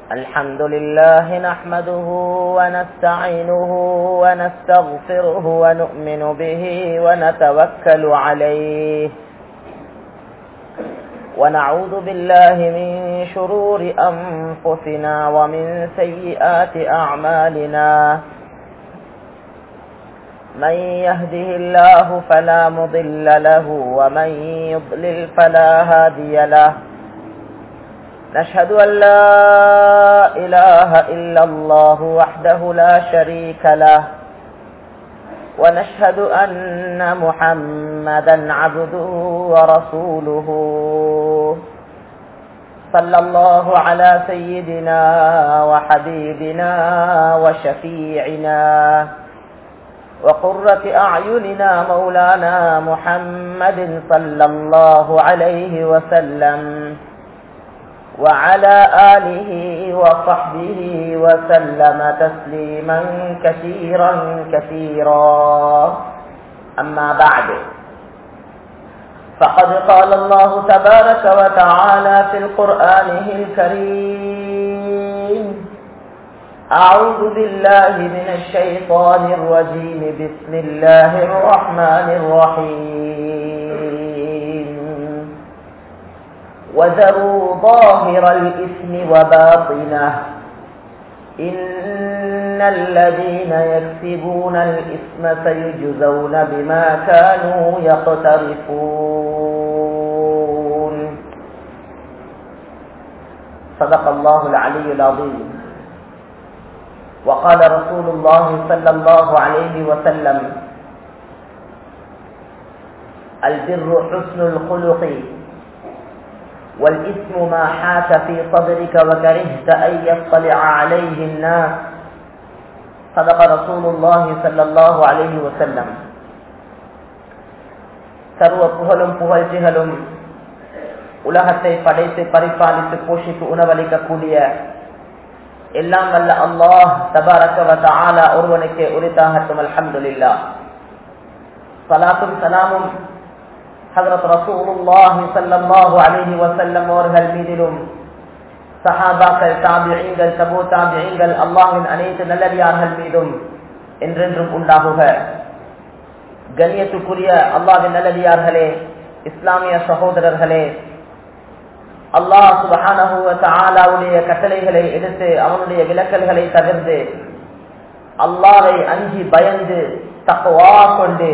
الحمد لله نحمده ونستعينه ونستغفره ونؤمن به ونتوكل عليه ونعوذ بالله من شرور أنفسنا ومن سيئات أعمالنا من يهده الله فلا مضل له ومن يضلل فلا هادي له نشهد أن لا إله إلا الله وحده لا شريك له ونشهد أن محمدا عبده ورسوله صلى الله على سيدنا وحبيبنا وشفيعنا وقرة أعيننا مولانا محمد صلى الله عليه وسلم وعلى آله وصحبه وسلم تسليما كثيرا كثيرا أما بعد فقد قال الله تبارك وتعالى في القرآن الكريم أعوذ بالله من الشيطان الرجيم بسم الله الرحمن الرحيم وذروا ظاهر الإثم وباطنه إن الذين يكسبون الإثم سيجزون بما كانوا يقترفون صدق الله العلي العظيم وقال رسول الله صلى الله عليه وسلم البر حسن الخلق والإثم ما حاك في صدرك وكرهت أن يطلع عليه الناس صدق رسول الله صلى الله عليه وسلم சர்வ புகழும் புகழ்ச்சிகளும் உலகத்தை படைத்து பரிபாலித்து போஷித்து உணவளிக்கக்கூடிய எல்லாம் வல்ல அல்லாஹ் தபாரக்கவத்த ஆலா ஒருவனுக்கு உரித்தாகட்டும் அல்ஹம்துலில்லா சலாத்தும் சலாமும் ஹதரத் ரசூலுல்லாஹி ஸல்லல்லாஹு அலைஹி வஸல்லம் அவர்கள் மீதிலும் சஹாபாக்கள் தாபிஈன்கள் தபூ தாபிஈன்கள் அல்லாஹ்வின் அனைத்து நல்லடியார்கள் மீதும் என்றென்றும் உண்டாகுக கண்ணியத்துக்குரிய அல்லாஹ்வின் நல்லடியார்களே இஸ்லாமிய சகோதரர்களே அல்லாஹ் சுபஹானஹு வ தஆலாவுடைய கட்டளைகளை எடுத்து அவனுடைய விலக்கல்களை தவிர்த்து அல்லாஹ்வை அஞ்சி பயந்து தக்வா கொண்டு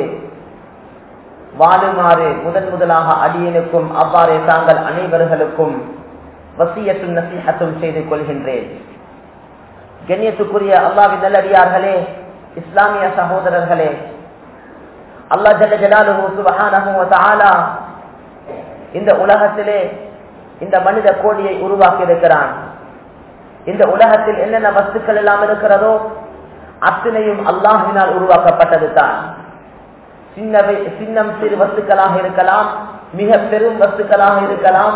வாழுமாறு முதன் முதலாக அடியனுக்கும் அவ்வாறே தாங்கள் அனைவர்களுக்கும் வசியத்தும் நசீகத்தும் செய்து கொள்கின்றேன் கண்ணியத்துக்குரிய அல்லாவின் நல்லடியார்களே இஸ்லாமிய சகோதரர்களே அல்லா ஜல்ல ஜலாலுஹு சுபஹானஹு வ தஆலா இந்த உலகத்திலே இந்த மனித கோடியை உருவாக்கி இருக்கிறான் இந்த உலகத்தில் என்னென்ன வஸ்துக்கள் எல்லாம் இருக்கிறதோ அத்தனையும் அல்லாஹினால் உருவாக்கப்பட்டது தான் சின்னவை சின்னம் சிறு வஸ்துக்களாக இருக்கலாம் மிக பெரும் வஸ்துக்களாக இருக்கலாம்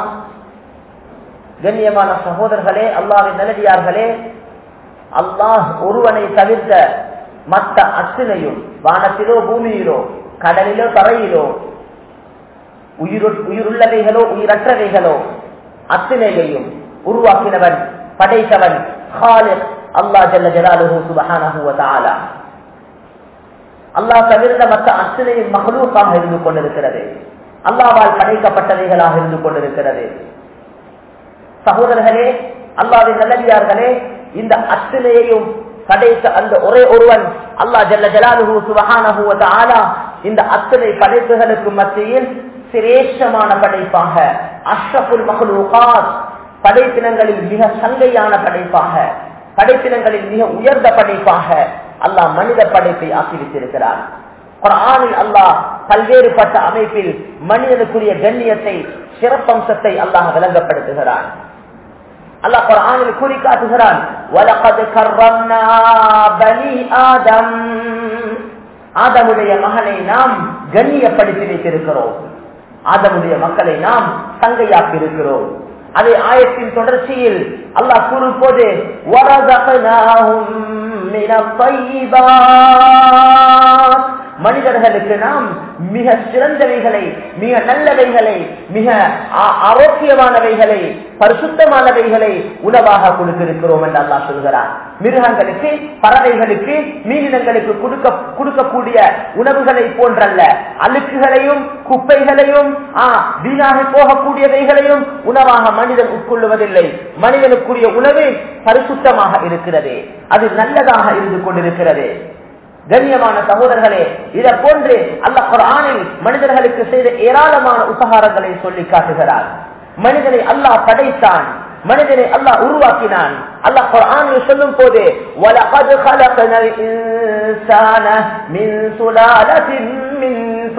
கண்ணியமான சகோதரர்களே அல்லாவின் நல்லடியார்களே அல்லாஹ் ஒருவனை தவிர்த்த மற்ற அத்தனையும் வானத்திலோ பூமியிலோ கடலிலோ தரையிலோ உயிரு உயிருள்ளவைகளோ உயிரற்றவைகளோ அத்தனையையும் உருவாக்கினவன் படைத்தவன் ஹாலிக் அல்லா ஜல்ல ஜலாலுஹு சுபஹானஹு வ தஆலா அல்லாஹ் தவிர்த்த மற்ற அத்தனையும் மகளூக்காக இருந்து கொண்டிருக்கிறது அல்லாவால் படைக்கப்பட்டவைகளாக இருந்து கொண்டிருக்கிறது சகோதரர்களே அல்லாவின் நல்லடியார்களே இந்த அத்தனையையும் படைத்த அந்த ஒரே ஒருவன் அல்லா ஜல்ல ஜலாலுஹு சுபஹானஹு வ தஆலா இந்த அத்தனை படைப்புகளுக்கு மத்தியில் சிரேஷ்டமான படைப்பாக அஷ்ரஃபுல் மஹ்லூகாத் படைப்பினங்களில் மிக சங்கையான படைப்பாக படைப்பினங்களில் மிக உயர்ந்த படைப்பாக அல்லாஹ் மனித படைப்பை ஆக்கி வைத்திருக்கிறார் குரானில் அல்லாஹ் பல்வேறுபட்ட அமைப்பில் மனிதனுக்குரிய கண்ணியத்தை சிறப்பம்சத்தை அல்லாஹ் விளங்கப்படுத்துகிறான் அல்லாஹ் குரானில் கூறி காட்டுகிறான் வலகது கர்ரம்னா பனி ஆதம் ஆதமுடைய மகனை நாம் கண்ணியப்படுத்தி வைத்திருக்கிறோம் ஆதமுடைய மக்களை நாம் சங்கையாக்கி இருக்கிறோம் அதே ஆயத்தின் தொடர்ச்சியில் அல்லாஹ் கூறும் போது மனிதர்களுக்கு நாம் மிக சிறந்தவைகளை மிக நல்லவைகளை மிக ஆ- ஆரோக்கியமானவைகளை பரிசுத்தமானவைகளை உணவாக கொடுத்திருக்கிறோம் என்று அல்லாஹ் சொல்கிறார் மிருகங்களுக்கு பறவைகளுக்கு மீனினங்களுக்கு கொடுக்க கொடுக்கக்கூடிய உணவுகளை போன்றல்ல அழுக்குகளையும் குப்பைகளையும் ஆ, வீணாக போகக்கூடியவைகளையும் உணவாக மனிதன் உட்கொள்ளுவதில்லை மனிதனுக்குரிய உணவு பரிசுத்தமாக இருக்கிறது அது நல்லதாக இருந்து கொண்டிருக்கிறது கண்ணியமான சகோதரர்களே இதை போன்று அல்லாஹ் குர்ஆனில் மனிதர்களுக்கு செய்த ஏராளமான உபகாரங்களை சொல்லி காட்டுகிறார் மனிதனை அல்லாஹ் படைத்தான் மனிதனை அல்லாஹ் உருவாக்கினான் அல்லாஹ் குர்ஆனில் சொல்லும் போது وَلَقَدْ خَلَقْنَا الْإِنسَانَ مِنْ سُلَالَةٍ مِنْ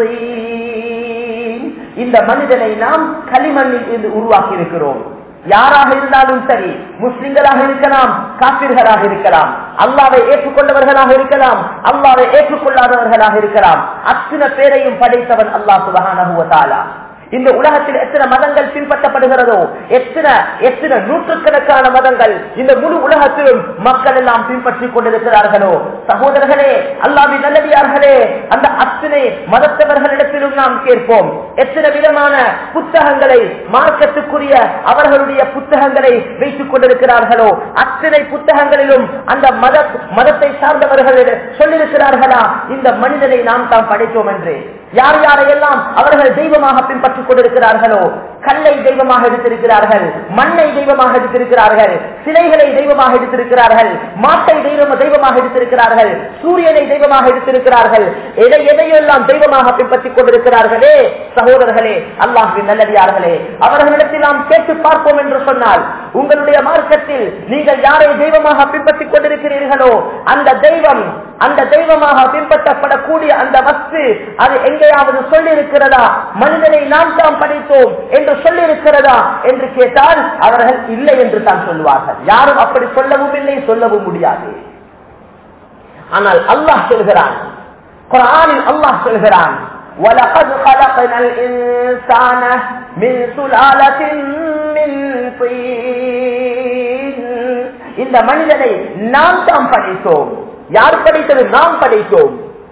طِينٍ இந்த மனிதனை நாம் களிமண்ணில் இருந்து உருவாக்கி இருக்கிறோம் யாராக இருந்தாலும் சரி முஸ்லிம்களாக இருக்கலாம் காப்பிர்களாக இருக்கலாம் அல்லாவை ஏற்றுக்கொண்டவர்களாக இருக்கலாம் அல்லாவை ஏற்றுக்கொள்ளாதவர்களாக இருக்கலாம் அத்தனை பேரையும் படைத்தவன் அல்லாஹ் சுபகான இந்த உலகத்தில் எத்தனை மதங்கள் பின்பற்றப்படுகிறதோ எத்தனை எத்தனை நூற்றுக்கணக்கான மதங்கள் இந்த முழு உலகத்திலும் மக்கள் எல்லாம் பின்பற்றிக் கொண்டிருக்கிறார்களோ சகோதரர்களே அல்லாவின் நல்லடியார்களே அந்த அத்தனை மதத்தவர்களிடத்திலும் நாம் கேட்போம் எத்தனை விதமான புத்தகங்களை மார்க்கத்துக்குரிய அவர்களுடைய புத்தகங்களை வைத்துக் கொண்டிருக்கிறார்களோ அத்தனை புத்தகங்களிலும் அந்த மத மதத்தை சார்ந்தவர்கள் சொல்லியிருக்கிறார்களா இந்த மனிதனை நாம் தான் படைத்தோம் என்று யார் யாரையெல்லாம் அவர்கள் தெய்வமாக பின்பற்றிக் கொண்டிருக்கிறார்களோ கல்லை தெய்வமாக எடுத்திருக்கிறார்கள் மண்ணை தெய்வமாக எடுத்திருக்கிறார்கள் சிலைகளை தெய்வமாக எடுத்திருக்கிறார்கள் மாட்டை தெய்வம் தெய்வமாக எடுத்திருக்கிறார்கள் சூரியனை தெய்வமாக எடுத்திருக்கிறார்கள் எதை எதையெல்லாம் தெய்வமாக பின்பற்றிக் கொண்டிருக்கிறார்களே சகோதரர்களே அல்லாஹின் நல்லடியார்களே அவர்களிடத்தில் நாம் கேட்டு பார்ப்போம் என்று சொன்னால் உங்களுடைய மார்க்கத்தில் நீங்கள் யாரை தெய்வமாக பின்பற்றிக் கொண்டிருக்கிறீர்களோ அந்த தெய்வம் அந்த தெய்வமாக பின்பற்றப்படக்கூடிய அந்த வஸ்து அது எங்கேயாவது சொல்லி இருக்கிறதா மனிதனை நாம் தான் படைத்தோம் என்று சொல்லி இருக்கிறதா என்று கேட்டால் அவர்கள் இல்லை என்று தான் சொல்வார்கள் யாரும் அப்படி சொல்லவும் இல்லை சொல்லவும் முடியாது ஆனால் அல்லாஹ் சொல்கிறான் குரானில் அல்லாஹ் சொல்கிறான் وَلَقَدْ خَلَقْنَا الْإِنسَانَ مِنْ سُلَالَةٍ مِنْ طِينٍ இந்த மனிதனை நாம் தான் படைத்தோம் யார் படைத்தது நாம் படைத்தோம்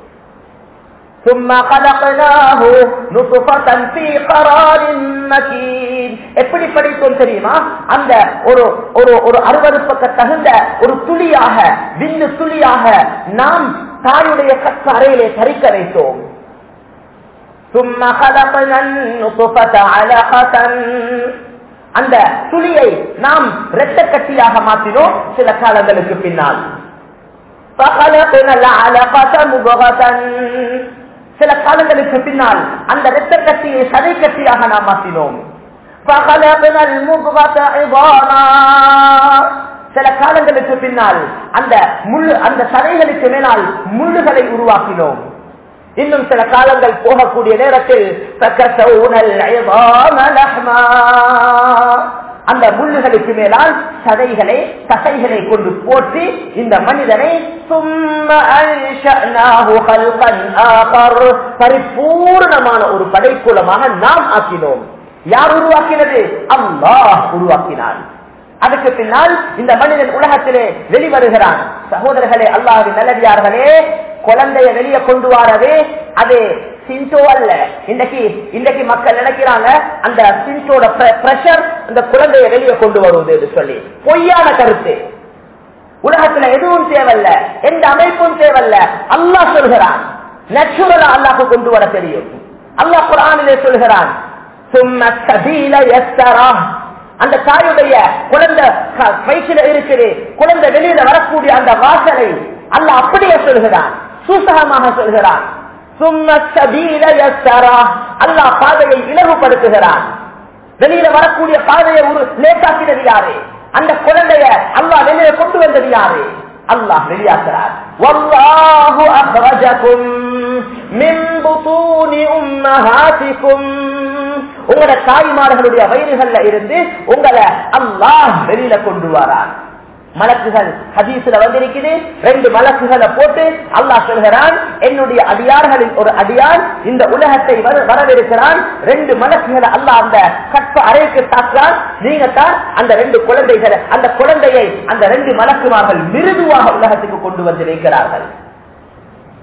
ثم خلقناه نطفة في قرار مكين எப்படி படித்தோம் தெரியுமா அந்த ஒரு ஒரு ஒரு அறுவறுப்பக்க தகுந்த ஒரு துளியாக விண்ணு துளியாக நாம் தாயுடைய கற்று அறையிலே தரிக்க வைத்தோம் ثم خلقنا النطفة علقة அந்த துளியை நாம் இரத்த கட்டியாக மாற்றினோம் சில காலங்களுக்கு பின்னால் فخلقنا العلقة مضغة சில காலங்களுக்கு பின்னால் அந்த இரத்த கட்டியை சதை கட்டியாக நாம் மாற்றினோம் فخلقنا المضغة عظاما சில காலங்களுக்கு பின்னால் அந்த முள்ளு அந்த சதைகளுக்கு மேலால் முள்ளுகளை உருவாக்கினோம் இன்னும் சில காலங்கள் போகக்கூடிய நேரத்தில் فكسونا العظام لحما அந்த முள்ளுகளுக்கு மேலால் சதைகளை தசைகளை கொண்டு போற்றி இந்த மனிதனை ثم أنشأناه خلقا آخر பரிபூர்ணமான ஒரு படைக்குலமாக நாம் ஆக்கினோம் யார் உருவாக்கினது அல்லாஹ் உருவாக்கினான் அதுக்கு பின்னால் இந்த மனிதன் உலகத்திலே வெளிவருகிறான் சகோதரர்களே அல்லாஹின் நல்லடியார்களே குழந்தைய வெளியே கொண்டு வரது அது சின்சோ அல்ல இன்றைக்கு இன்றைக்கு மக்கள் நினைக்கிறாங்க அந்த சின்சோட பிரஷர் அந்த குழந்தைய வெளியே கொண்டு வருவது என்று சொல்லி பொய்யான கருத்து உலகத்துல எதுவும் தேவையில்ல எந்த அமைப்பும் தேவையில்ல அல்லாஹ் சொல்கிறான் நேச்சுரலா அல்லாஹ் கொண்டு வர தெரியும் அல்லாஹ் குரானிலே சொல்கிறான் சும்ம சபீல யஸ்ஸரா அந்த தாயுடைய குழந்தை க- வயிற்றில இருக்குது குழந்தை வெளியில வரக்கூடிய அந்த வாசலை அல்லாஹ் அப்படியே சொல்கிறான் சூசகமாக சொல்கிறான் சும்ம சபீல யஸ்ஸரா அல்லாஹ் பாதையை இலகுபடுத்துகிறான் வெளியில வரக்கூடிய பாதையை ஒரு லேசாக்கினது யாரு அந்த குழந்தைய அல்லாஹ் வெளியில கொண்டு வந்தது யாரு அல்லாஹ் வெளியாக்குறார் வல்லாஹு அஹ்ரஜகும் மின் புதூனி உம்மஹாத்திக்கும் உங்களோட தாய்மார்களுடைய வயிறுகள்ல இருந்து உங்களை அல்லாஹ் வெளியில கொண்டு வரார் மலக்குகள் ஹதீஸ்ல வந்திருக்குது ரெண்டு மலக்குகளை போட்டு அல்லாஹ் சொல்கிறான் என்னுடைய அடியார்களின் ஒரு அடியார் இந்த உலகத்தை வர- வரவிருக்கிறான் ரெண்டு மலக்குகளை அல்லாஹ் அந்த கற்ப அறைக்கு தாக்குறான் நீங்க தான் அந்த ரெண்டு குழந்தைகளை அந்த குழந்தையை அந்த ரெண்டு மலக்குமார்கள் மிருதுவாக உலகத்துக்கு கொண்டு வந்து வைக்கிறார்கள்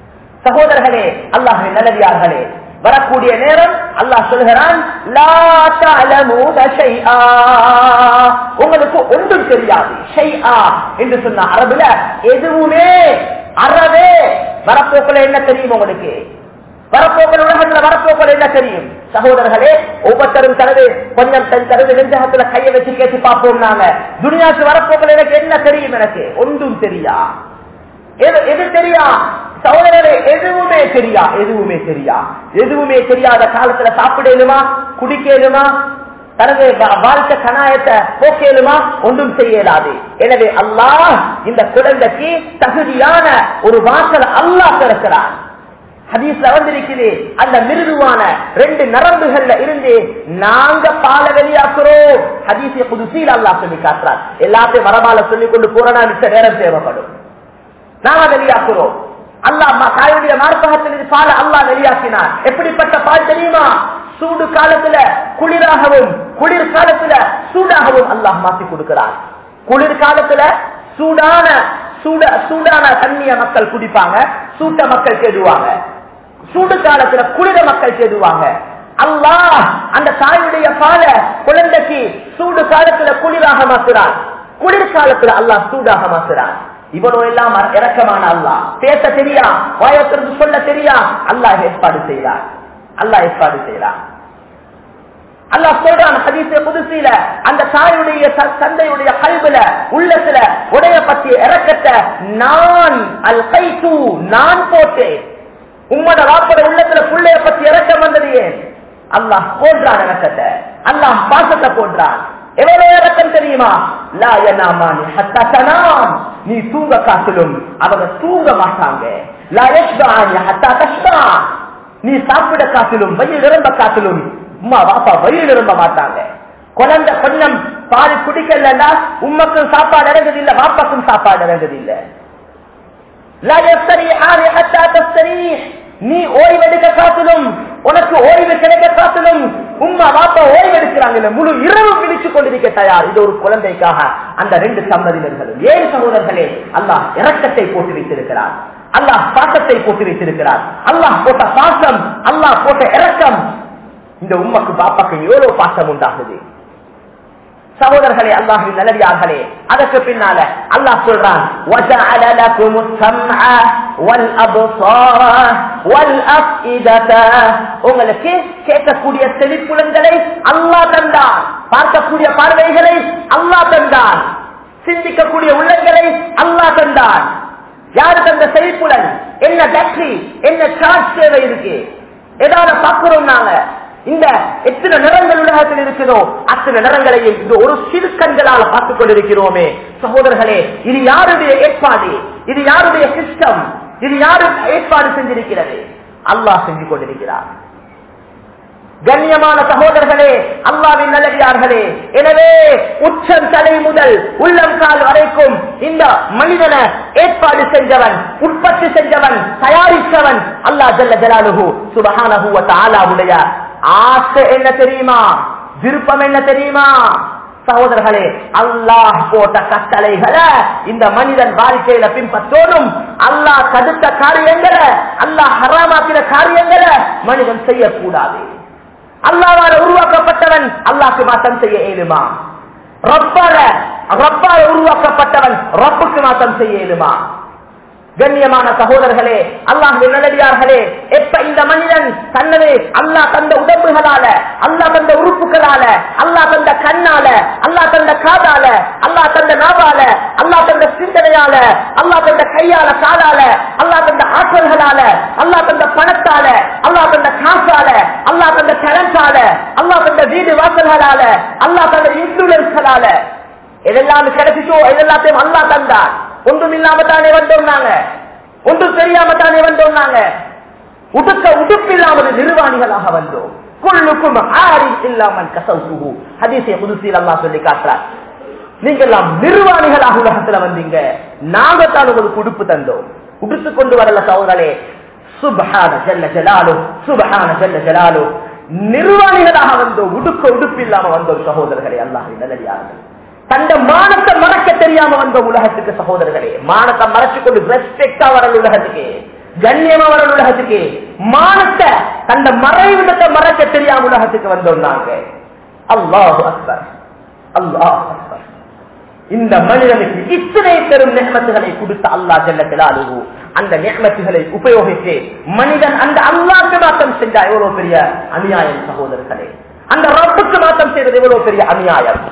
சகோதரர்களே அல்லாஹின் நல்லடியார்களே வரக்கூடிய நேரம் அல்லாஹ் சொல்கிறான் "லா தஅலமூன ஷைஆ." உங்களுக்கு ஒன்றும் தெரியாது ஷைஆ என்று சொன்ன அரபுல எதுவுமே அறவே வரப்போக்குல என்ன தெரியும் உங்களுக்கு வரப்போக்கள் உலகத்துல வரப்போக்கள் என்ன தெரியும் சகோதரர்களே ஒவ்வொருத்தரும் தனது கொஞ்சம் தன் தனது நெஞ்சகத்துல கையை வச்சு கேட்டு பார்ப்போம் நாங்க துனியாக்கு வரப்போக்கள் எனக்கு என்ன தெரியும் எனக்கு ஒன்றும் தெரியா எது எது தெரியா சகோதரரே எதுவுமே தெரியா எதுவுமே தெரியா எதுவுமே தெரியாத காலத்துல சாப்பிடலுமா குடிக்கலுமா தனது வா- வாழ்க்கை கணாயத்தை போக்கேலுமா ஒன்றும் செய்யலாது எனவே அல்லாஹ் இந்த குழந்தைக்கு தகுதியான ஒரு வாசல் அல்லாஹ் திறக்கிறான் ஹதீஸ்ல வந்திருக்குது அந்த மிருதுவான ரெண்டு நரம்புகள்ல இருந்து நாங்க பால வெளியாக்குறோம் ஹதீசிய புதுசீல் அல்லாஹ் சொல்லி காட்டுறார் எல்லாத்தையும் மரபால சொல்லி கொண்டு போறனா மிச்ச நேரம் தேவைப்படும் நாம வெளியாக்குறோம் அல்லாஹ் ம- தாயுடைய மார்பகத்தில் பால அல்லாஹ் வெளியாக்கினார் எப்படிப்பட்ட பால் தெரியுமா சூடு காலத்துல குளிராகவும் குளிர் காலத்துல சூடாகவும் அல்லாஹ் மாத்தி கொடுக்கிறார் குளிர் காலத்துல சூடான சூட சூடான தண்ணிய மக்கள் குடிப்பாங்க சூட்ட மக்கள் கேடுவாங்க சூடு காலத்துல குளிர மக்கள் தேடுவாங்க அல்லாஹ் அந்த தாயுடைய பால குழந்தைக்கு சூடு காலத்துல குளிராக மாத்துறான் குளிர் காலத்துல அல்லாஹ் சூடாக மாத்துறான் இவனோ எல்லாம் இறக்கமான அல்லாஹ் பேச தெரியா வாயத்திற்கு சொல்ல தெரியா அல்லாஹ் ஏற்பாடு செய்கிறார் அல்லாஹ் ஏற்பாடு செய்கிறார் அல்லாஹ் சொல்றான் ஹதீஸ புதுசில அந்த தாயுடைய த- தந்தையுடைய கல்வில உள்ளத்துல உடைய பற்றிய இறக்கத்தை நான் அல் கைத்து நான் போட்டேன் உம்மட வாப்பட உள்ளத்துல புள்ளைய பத்தி இறக்கம் வந்தது ஏன் அல்லாஹ் போன்றான் இறக்கத்தை அல்லாஹ் பாசத்தை போன்றான் எவ்வளவு இறக்கம் தெரியுமா லா யனாமானி ஹத்தா தனாம் நீ தூங்க காத்திலும் அவங்க தூங்க மாட்டாங்க லா யஷ்பானி ஹத்தா தஷ்பா நீ சாப்பிட காத்திலும் வயிறு நிரம்ப காத்திலும் உமா வாப்பா வயிறு நிரம்ப மாட்டாங்க குழந்தை கொஞ்சம் பால் குடிக்கலன்னா உம்மக்கும் சாப்பாடு இறங்குது இல்ல வாப்பாக்கும் சாப்பாடு இறங்குது இல்ல லா யஸ்தரீஹானி ஹத்தா தஸ்தரீஹ். நீ ஓய்வெடுக்க காத்திலும் உனக்கு ஓய்வு கிடைக்க காத்திலும் உம்மா வாப்பா ஓய்வெடுக்கிறாங்க இல்ல முழு இரவு பிடிச்சு கொண்டிருக்க தயார் இது ஒரு குழந்தைக்காக அந்த ரெண்டு சம்மதினர்களும் ஏன் சகோதரர்களே அல்லாஹ் இரக்கத்தை போட்டு வைத்திருக்கிறார் அல்லாஹ் பாசத்தை போட்டு வைத்திருக்கிறார் அல்லாஹ் போட்ட பாசம் அல்லாஹ் போட்ட இரக்கம் இந்த உம்மக்கு பாப்பாக்கு எவ்வளவு பாசம் உண்டாகுது சகோதரர்களே அல்லாஹின் நல்லடியார்களே அதற்கு பின்னால அல்லாஹ் சொல்றான் وَجَعَلَ لَكُمُ السَّمْعَ وَالْأَبْصَارَ وَالْأَفْئِدَةَ உங்களுக்கு கேட்கக்கூடிய செவிப்புலன்களை அல்லாஹ் தந்தான் பார்க்கக்கூடிய பார்வைகளை அல்லாஹ் தந்தான் சிந்திக்கக்கூடிய உள்ளங்களை அல்லாஹ் தந்தான் யாரு தந்த செவிப்புலன் என்ன பேட்டரி என்ன சார்ஜ் தேவை இருக்கு ஏதாவது பார்க்கிறோம் நாங்க இந்த எத்தனை நிறங்கள் உலகத்தில் இருக்கிறதோ அத்தனை நிறங்களையும் இந்த ஒரு சிறு கண்களால் பார்த்துக் கொண்டிருக்கிறோமே சகோதரர்களே இது யாருடைய ஏற்பாடு இது யாருடைய சிஸ்டம் இது யாரு ஏற்பாடு செஞ்சிருக்கிறது அல்லாஹ் செஞ்சு கொண்டிருக்கிறார் கண்ணியமான சகோதரர்களே அல்லாவின் நல்லடியார்களே எனவே உச்சம் தலை முதல் உள்ளம் கால் வரைக்கும் இந்த மனிதனை ஏற்பாடு செஞ்சவன் உற்பத்தி செஞ்சவன் தயாரித்தவன் அல்லாஹ் ஜல்ல ஜலாலுஹு சுபஹானஹு வ தஆலாவுடைய ஆசை என்ன தெரியுமா விருப்பம் என்ன தெரியுமா சகோதரர்களே அல்லாஹ் போட்ட கட்டளைகளை இந்த மனிதன் வாழ்க்கையில பின்பற்றோடும் அல்லாஹ் தடுத்த காரியங்களை அல்லாஹ் ஹராமாக்கிற காரியங்களை மனிதன் செய்யக்கூடாது அல்லாவால உருவாக்கப்பட்டவன் அல்லாஹ்க்கு மாற்றம் செய்ய இயலுமா ரப்பால ரப்பால உருவாக்கப்பட்டவன் ரப்புக்கு மாற்றம் செய்ய இயலுமா கண்ணியமான சகோதரர்களே அல்லாஹ் நல்லடியார்களே எப்ப இந்த மனிதன் தன்னது அல்லாஹ் தந்த உடம்புகளால அல்லாஹ் தந்த உறுப்புகளால அல்லாஹ் தந்த கண்ணால அல்லாஹ் தந்த காதால அல்லாஹ் தந்த நாவால அல்லாஹ் தந்த சிந்தனையால அல்லாஹ் தந்த கையால காலால அல்லாஹ் தந்த ஆற்றல்களால அல்லாஹ் தந்த பணத்தால அல்லாஹ் தந்த காசால அல்லாஹ் தந்த டேலண்டால அல்லாஹ் தந்த வீடு வாசல்களால அல்லாஹ் தந்த இன்சூரன்ஸ்களால எதெல்லாம் கிடைச்சிச்சோ எதெல்லாத்தையும் அல்லாஹ் தந்தார் ஒன்றும் இல்லாம தானே வந்தோம் நாங்க ஒன்றும் தெரியாம தானே வந்தோம் நாங்க உடுக்க உடுப்பில்லாமல் நிர்வாணிகளாக வந்தோம் குள்ளுக்கும் ஆரி இல்லாமல் கசவுசுகு ஹதீசிய புதுசில் அல்லாஹ் சொல்லி காட்டுறார் நீங்க எல்லாம் நிர்வாணிகளாக உலகத்துல வந்தீங்க நாங்க தான் உங்களுக்கு உடுப்பு தந்தோம் உடுத்து கொண்டு வரல சகோதரே சுபஹான ஜல்ல ஜலாலு சுபஹான ஜல்ல ஜலாலு நிர்வாணிகளாக வந்தோம் உடுக்க உடுப்பு இல்லாம வந்தோம் சகோதரர்களே அல்லாஹ் நல்லடியார்கள் தந்த மானத்தை மறக்க தெரியாம வந்த உலகத்துக்கு சகோதரர்களே மானத்தை மறைச்சு கொண்டு ரெஸ்பெக்டா வரல உலகத்துக்கு கண்ணியமான உலகத்துக்கு மானத்தை தந்த மறைவிடத்தை மறைக்க தெரியாம உலகத்துக்கு வந்தோம் நாங்க அல்லாஹ் அக்பர் அல்லாஹ் அக்பர் இந்த மனிதனுக்கு இத்தனை பெரும் நெஹமத்துகளை கொடுத்த அல்லா ஜல்லு அந்த நெஹமத்துகளை உபயோகித்து மனிதன் அந்த அல்லாக்கு மாற்றம் செஞ்சா எவ்வளவு பெரிய அநியாயம் சகோதரர்களே அந்த ரப்புக்கு மாற்றம் செய்வது எவ்வளவு பெரிய அநியாயம்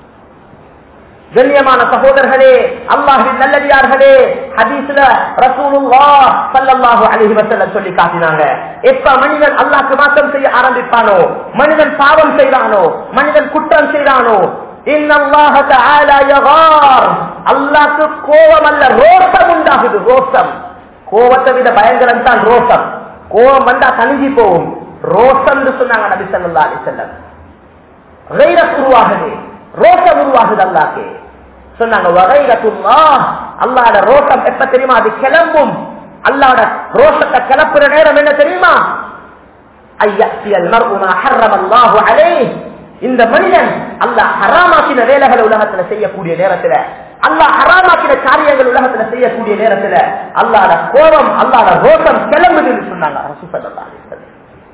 கண்ணியமான சகோதரர்களே அல்லாஹின் நல்லடியார்களே ஹதீஸ்ல ரசூலுல்லாஹ் ஸல்லல்லாஹு அலைஹி வஸல்லம் சொல்லி காட்டினாங்க எப்ப மனிதன் அல்லாஹ்க்கு மாற்றம் செய்ய ஆரம்பிப்பானோ மனிதன் பாவம் செய்றானோ மனிதன் குற்றம் செய்றானோ இன்னல்லாஹ தஆலா யகார் அல்லாஹ்க்கு கோபம் அல்ல ரோஷம் உண்டாகுது ரோஷம் கோபத்தை விட பயங்கரம் தான் ரோஷம் கோபம் வந்தா தனிஞ்சி போகும் ரோஷம் சொன்னாங்க நபி ஸல்லல்லாஹு அலைஹி வஸல்லம் கைரத் உருவாகுது ரோஷம் உருவாகுது அல்லாஹ்க்கு சொன்னாங்க வகைரத்துல்லாஹ் அல்லாஹ்வோட ரோஷம் எப்ப தெரியுமா அது கிளம்பும் அல்லாஹ்வோட ரோஷத்தை கிளப்புற நேரம் என்ன தெரியுமா ஐயத்தியல் மர்உமா ஹர்ரம் அல்லாஹு அலைஹி இந்த மனிதன் அல்லாஹ் ஹராமாக்கின வேலைகளை உலகத்துல செய்யக்கூடிய நேரத்துல அல்லாஹ் ஹராமாக்கின காரியங்கள் உலகத்துல செய்யக்கூடிய நேரத்துல அல்லாட கோபம் அல்லாட ரோஷம் கிளம்புதுன்னு சொன்னாங்க அரசு சல்லல்லாஹு அலைஹி வஸல்லம்.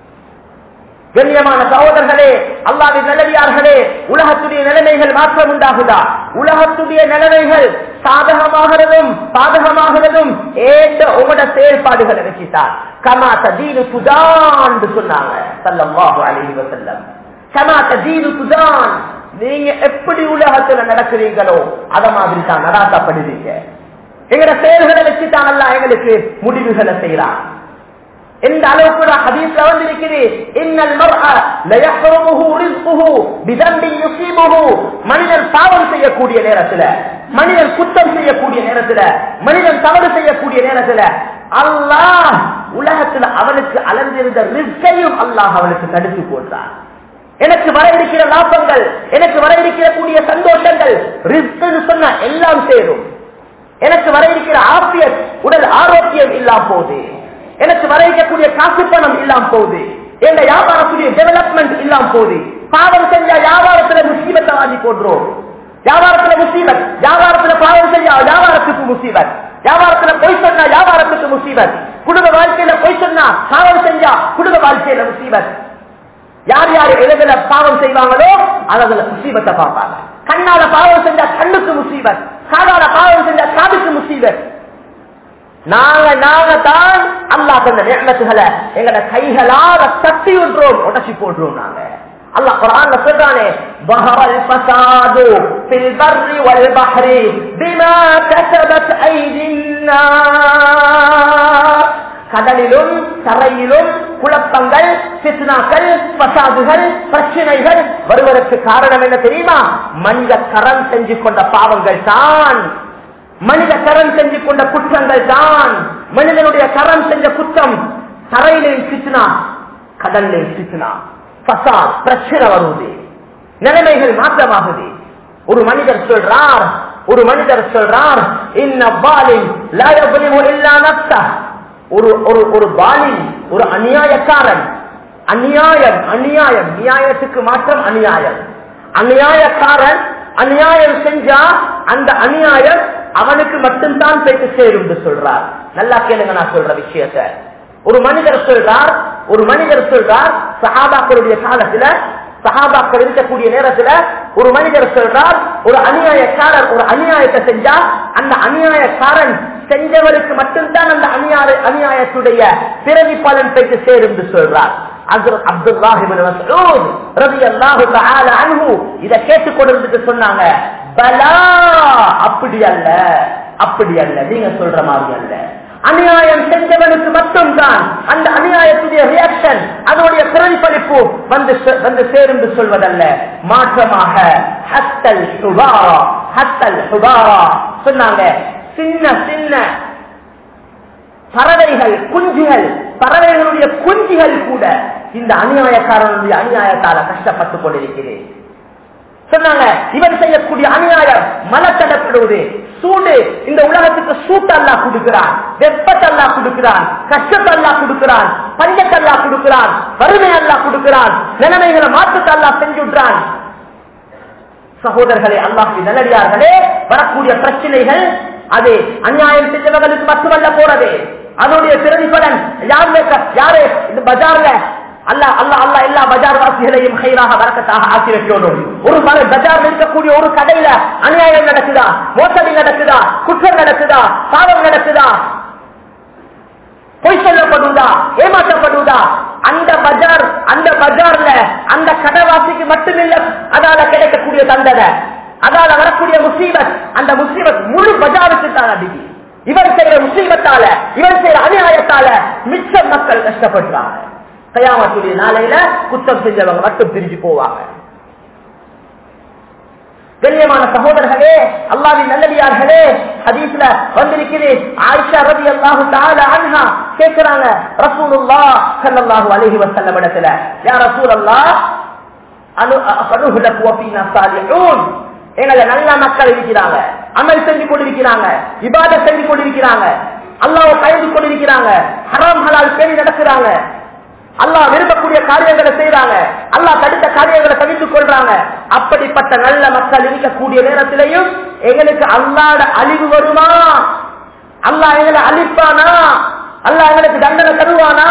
கண்ணியமான சகோதரர்களே அல்லாவின் நல்லடியார்களே உலகத்துடைய நிலைமைகள் மாற்றம் உண்டாகுதா உலகத்துடைய நிலைமைகள் சாதகமாகிறதும் பாதகமாகிறதும் ஏற்ற உங்களோட செயல்பாடுகளை வச்சுட்டார் கமா ததீனு சுதான் சொன்னாங்க சல்லல்லாஹு அலைஹி வஸல்லம் கமா ததீனு சுதான் நீங்க எப்படி உலகத்துல நடக்கிறீங்களோ அத மாதிரி தான் நடாத்தப்படுவீங்க எங்கட செயல்களை வச்சுதான் அல்லாஹ் எங்களுக்கு முடிவுகளை செய்யறான் எந்த அளவுக்கு ஹதீஸ்ல வந்திருக்குது இன்னல் மர்அ லயஹ்ரமுஹு ரிஸ்குஹு பிதம்பின் யுஸீபுஹு மனிதன் பாவம் செய்யக்கூடிய நேரத்துல மனிதன் குற்றம் செய்யக்கூடிய நேரத்துல மனிதன் தவறு செய்யக்கூடிய நேரத்துல அல்லாஹ் உலகத்துல அவனுக்கு அலர்ந்திருந்த ரிஸ்கையும் அல்லாஹ் அவனுக்கு தடுத்து போடுறான் எனக்கு வர இருக்கிற லாபங்கள் எனக்கு வர இருக்கிற கூடிய சந்தோஷங்கள் ரிஸ்க் சொன்ன எல்லாம் சேரும் எனக்கு வர இருக்கிற ஆபியத் உடல் ஆரோக்கியம் இல்லாம போகுது எனக்கு வர இருக்கக்கூடிய காசு பணம் இல்லாம போகுது எங்க வியாபாரத்துடைய டெவலப்மெண்ட் இல்லாம போகுது பாவம் செஞ்சா வியாபாரத்துல முசீபத்தை வாங்கி போடுறோம் வியாபாரத்துல முசீபத் வியாபாரத்துல பாவம் செஞ்சா வியாபாரத்துக்கு முசீபத் வியாபாரத்துல பொய் சொன்னா வியாபாரத்துக்கு முசீபத் குடும்ப வாழ்க்கையில பொய் சொன்னா பாவம் செஞ்சா குடும்ப வாழ்க்கையில முசீபத் யார் யார் எதுல பாவம் செய்வாங்களோ அதுல முசீபத்தை பார்ப்பாங்க கண்ணால பாவம் செஞ்சா கண்ணுக்கு முசீபத் காதால பாவம் செஞ்சா காதுக்கு முசீபத் நாங்க நாங்க தான் அல்லா தந்த நேமத்துகளை எங்கட கைகளால தட்டி விட்டுறோம் உடச்சி போடுறோம் நாங்க அல்லாஹ் குர்ஆன்ல சொல்றானே ظهر الفساد في البر والبحر بما كسبت ايدي الناس கடலிலும் தரையிலும் குழப்பங்கள் சித்னாக்கள் பசாதுகள் பிரச்சனைகள் வருவதற்கு காரணம் என்ன தெரியுமா மனித கரம் செஞ்சு கொண்ட பாவங்கள் தான் மனித கரம் செஞ்சு கொண்ட குற்றங்கள் தான் மனிதனுடைய கரம் செஞ்ச குற்றம் தரையிலையும் சித்னா கடல்லையும் சித்னா பசாத் பிரச்சனை வருவது நிலைமைகள் மாற்றமாகுது ஒரு மனிதர் சொல்றார் ஒரு மனிதர் சொல்றார் இன்ன ஒரு ஒரு ஒரு பாலி ஒரு அநியாயக்காரன் அநியாயம் அநியாயம் நியாயத்துக்கு மாற்றம் அநியாயம் அநியாயக்காரன் அநியாயம் செஞ்சா அந்த அநியாயம் அவனுக்கு மட்டும்தான் போயிட்டு சேரும் என்று சொல்றார் நல்லா கேளுங்க நான் சொல்ற விஷயத்த ஒரு மனிதர் சொல்றார் ஒரு மனிதர் சொல்றார் சஹாபாக்களுடைய காலத்துல சஹாபாக்கள் இருக்கக்கூடிய நேரத்துல ஒரு மனிதர் சொல்றார் ஒரு அநியாயக்காரர் ஒரு அநியாயத்தை செஞ்சா அந்த அநியாயக்காரன் செஞ்சவருக்கு மட்டும்தான் அந்த அநியாய அநியாயத்துடைய பிறவி பலன் போயிட்டு சேரும் என்று சொல்றார் இதை கேட்டுக்கொண்டிருந்துட்டு சொன்னாங்க பலா அப்படி அல்ல அப்படி அல்ல நீங்க சொல்ற மாதிரி அல்ல அநியாயம் செஞ்சவனுக்கு மட்டும்தான் அந்த அநியாயத்துடைய ரியாக்ஷன் அதனுடைய பிரதிபலிப்பு வந்து வந்து சேரும் சொல்வதல்ல மாற்றமாக ஹத்தல் சுபாரா ஹத்தல் சுபாரா சொன்னாங்க சின்ன சின்ன பறவைகள் குஞ்சுகள் பறவைகளுடைய குஞ்சுகள் கூட இந்த அநியாயக்காரனுடைய அநியாயத்தால கஷ்டப்பட்டு கொண்டிருக்கிறேன் சொன்னாங்க இவன் செய்யக்கூடிய அநியாயம் மலத்தடப்படுவது சூடு இந்த உலகத்துக்கு சூட்டல்லா கொடுக்கிறான் வெப்பத்தல்லா கொடுக்கிறான் கஷ்டத்தல்லா கொடுக்கிறான் பஞ்சத்தல்லா கொடுக்கிறான் வறுமை அல்லா கொடுக்கிறான் நிலைமைகளை மாற்றத்தல்லா செஞ்சுட்டான் சகோதரர்களே அல்லாஹி நல்லடியார்களே வரக்கூடிய பிரச்சனைகள் அது அநியாயம் செஞ்சவர்களுக்கு மட்டுமல்ல போறது அதனுடைய பிரதிபலன் யார் மேற்க- யாரு இந்த பஜார்ல அல்ல அல்ல அல்ல எல்லா பஜார் வாசிகளையும் கைராக வரக்கத்தாக ஆக்கி வைக்கணும் ஒரு மலை பஜார்ல இருக்கக்கூடிய ஒரு கடையில அநியாயம் நடக்குதா மோசடி நடக்குதா குற்றம் நடக்குதா பாவம் நடக்குதா பொய் சொல்லப்படுவதா ஏமாற்றப்படுவதா அந்த பஜார் அந்த பஜார்ல அந்த கடவாசிக்கு மட்டுமில்ல அதால கிடைக்கக்கூடிய தண்டனை அதால வரக்கூடிய முசீபத் அந்த முசீபத் முழு பஜாருக்கு தான் அடிக்கு இவன் செய்யற முசீபத்தால இவன் செய்யற அநியாயத்தால மிச்ச மக்கள் கஷ்டப்படுறாங்க கயாமத்துடைய நாளையில குத்தம் செஞ்சவங்க மட்டும் பிரிஞ்சு போவாங்க கண்ணியமான சகோதரர்களே அல்லாவின் நல்லடியார்களே ஹதீஸ்ல வந்திருக்குது ஆயிஷா ரதி அல்லாஹு தால அன்ஹா கேட்கிறாங்க ரசூலுல்லா ஸல்லல்லாஹு அலைஹி வஸல்லம் இடத்துல யா ரசூலல்லாஹ் அனு அனுஹுலக் வஃபீனா சாலிஹூன் எங்கள நல்ல மக்கள் இருக்கிறாங்க அமல் செஞ்சு கொண்டிருக்கிறாங்க இபாதத் செஞ்சு கொண்டிருக்கிறாங்க அல்லாஹ்வை பயந்து கொண்டிருக்கிறாங்க ஹராம் ஹலால் பேணி நடக்கிறாங்க அல்லாஹ் விரும்பக்கூடிய காரியங்களை செய்யறாங்க அல்லாஹ் தடுத்த காரியங்களை தவிர்த்துக் கொள்றாங்க அப்படிப்பட்ட நல்ல மக்கள் இருக்கக்கூடிய நேரத்திலையும் எங்களுக்கு அல்லாட அழிவு வருமா அல்லாஹ் எங்களை அழிப்பானா அல்லாஹ் எங்களுக்கு தண்டனை தருவானா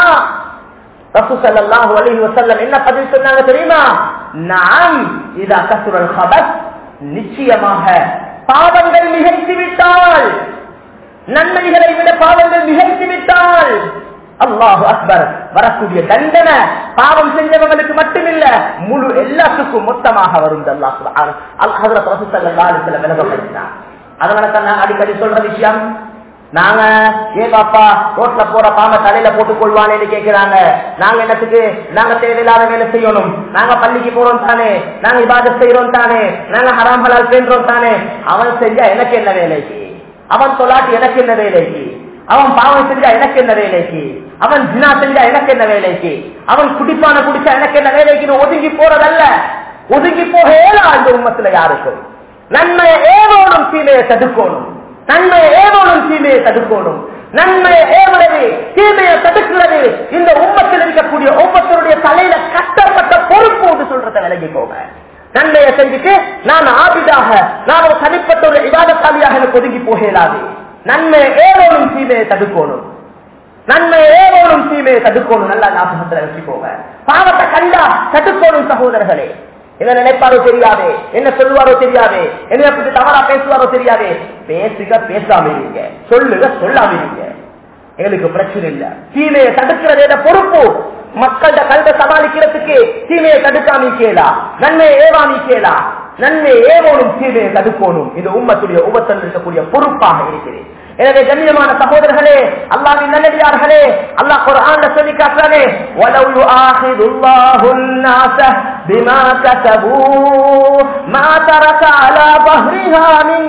ரசூசல்லாஹு அலைஹி வஸல்லம் என்ன பதில் சொன்னாங்க தெரியுமா நாம் இதா கசுரல் ஹபஸ் நிச்சயமாக பாவங்கள் மிகைத்து விட்டால் நன்மைகளை விட பாவங்கள் மிகைத்து விட்டால் அல்லாஹு அக்பர் வரக்கூடிய தண்டனை பாவம் செஞ்சவங்களுக்கு மட்டுமில்ல முழு எல்லாத்துக்கும் மொத்தமாக வரும் அல்லாஹ் சுப்ஹானஹு அல் ஹஜ்ரத் ரசூல் ஸல்லல்லாஹு அலைஹி வஸல்லம் விளங்கப்படுத்தினார் அதனால தான் நான் அடிக்கடி சொல்ற விஷயம் நாங்க ஏ பாப்பா ரோட்ல போற பாம தலையில போட்டுக் கொள்வானேன்னு கேட்கிறாங்க நாங்க என்னத்துக்கு நாங்க தேவையில்லாத வேலை செய்யணும் நாங்க பள்ளிக்கு போறோம் தானே நாங்க இபாதத் செய்யறோம் தானே நாங்க ஹராம் ஹலால் பேன்றோம் தானே அவன் செஞ்சா எனக்கு என்ன வேலைக்கு அவன் தொலாட்டி எனக்கு என்ன வேலைக்கு அவன் பாவம் செஞ்சா எனக்கு என்ன வேலைக்கு அவன் ஜினா செஞ்சா எனக்கு என்ன வேலைக்கு அவன் குடிப்பான குடிச்சா எனக்கு என்ன வேலைக்குன்னு ஒதுங்கி போறதல்ல ஒதுங்கி போக இயலா இந்த உம்மத்துல யாருக்கும் நன்மையை ஏவோடும் தீமையை தடுக்கணும் நன்மையை ஏவோடும் தீமையை தடுக்கணும் நன்மையை ஏவுறது தீமையை தடுக்கிறது இந்த உம்மத்தில் இருக்கக்கூடிய ஒவ்வொருத்தருடைய தலையில கட்டப்பட்ட பொறுப்பு என்று சொல்றதை விலகி போக நன்மையை செஞ்சுட்டு நான் ஆபிதாக நான் ஒரு தனிப்பட்ட ஒரு விவாதத்தாலியாக எனக்கு ஒதுங்கி போக இயலாது நன்மை ஏவோடும் தீமையை தடுக்கணும் நன்மை ஏவோடும் தீமையை தடுக்கணும் நல்லா ஞாபகத்துல வச்சுக்கோங்க பாவத்தை கண்டா தடுக்கணும் சகோதரர்களே என்ன நினைப்பாரோ தெரியாது என்ன சொல்லுவாரோ தெரியாது என்ன பத்தி தவறா பேசுவாரோ தெரியாது பேசுக பேசாம இருங்க சொல்லுக சொல்லாம இருங்க எங்களுக்கு பிரச்சனை இல்ல தீமையை தடுக்கிறது என்ற பொறுப்பு மக்கள்கிட்ட கல்வை சமாளிக்கிறதுக்கு தீமையை தடுக்காம கேளா நன்மையை ஏவாமி கேளா நன்மை ஏவோனும் தீமையை தடுக்கணும் இது உம்மத்துடைய உபத்தல் இருக்கக்கூடிய பொறுப்பாக இருக்கிறது எனவே கண்ணியமான சகோதரர்களே அல்லாவின் நல்லடியார்களே அல்லாஹ் குர்ஆன்ல சொல்லி காட்டுறானே வலவ் யுஆஹிதுல்லாஹு النَّاسَ بِمَا كَسَبُوا مَا تَرَكَ عَلَى ظَهْرِهَا مِنْ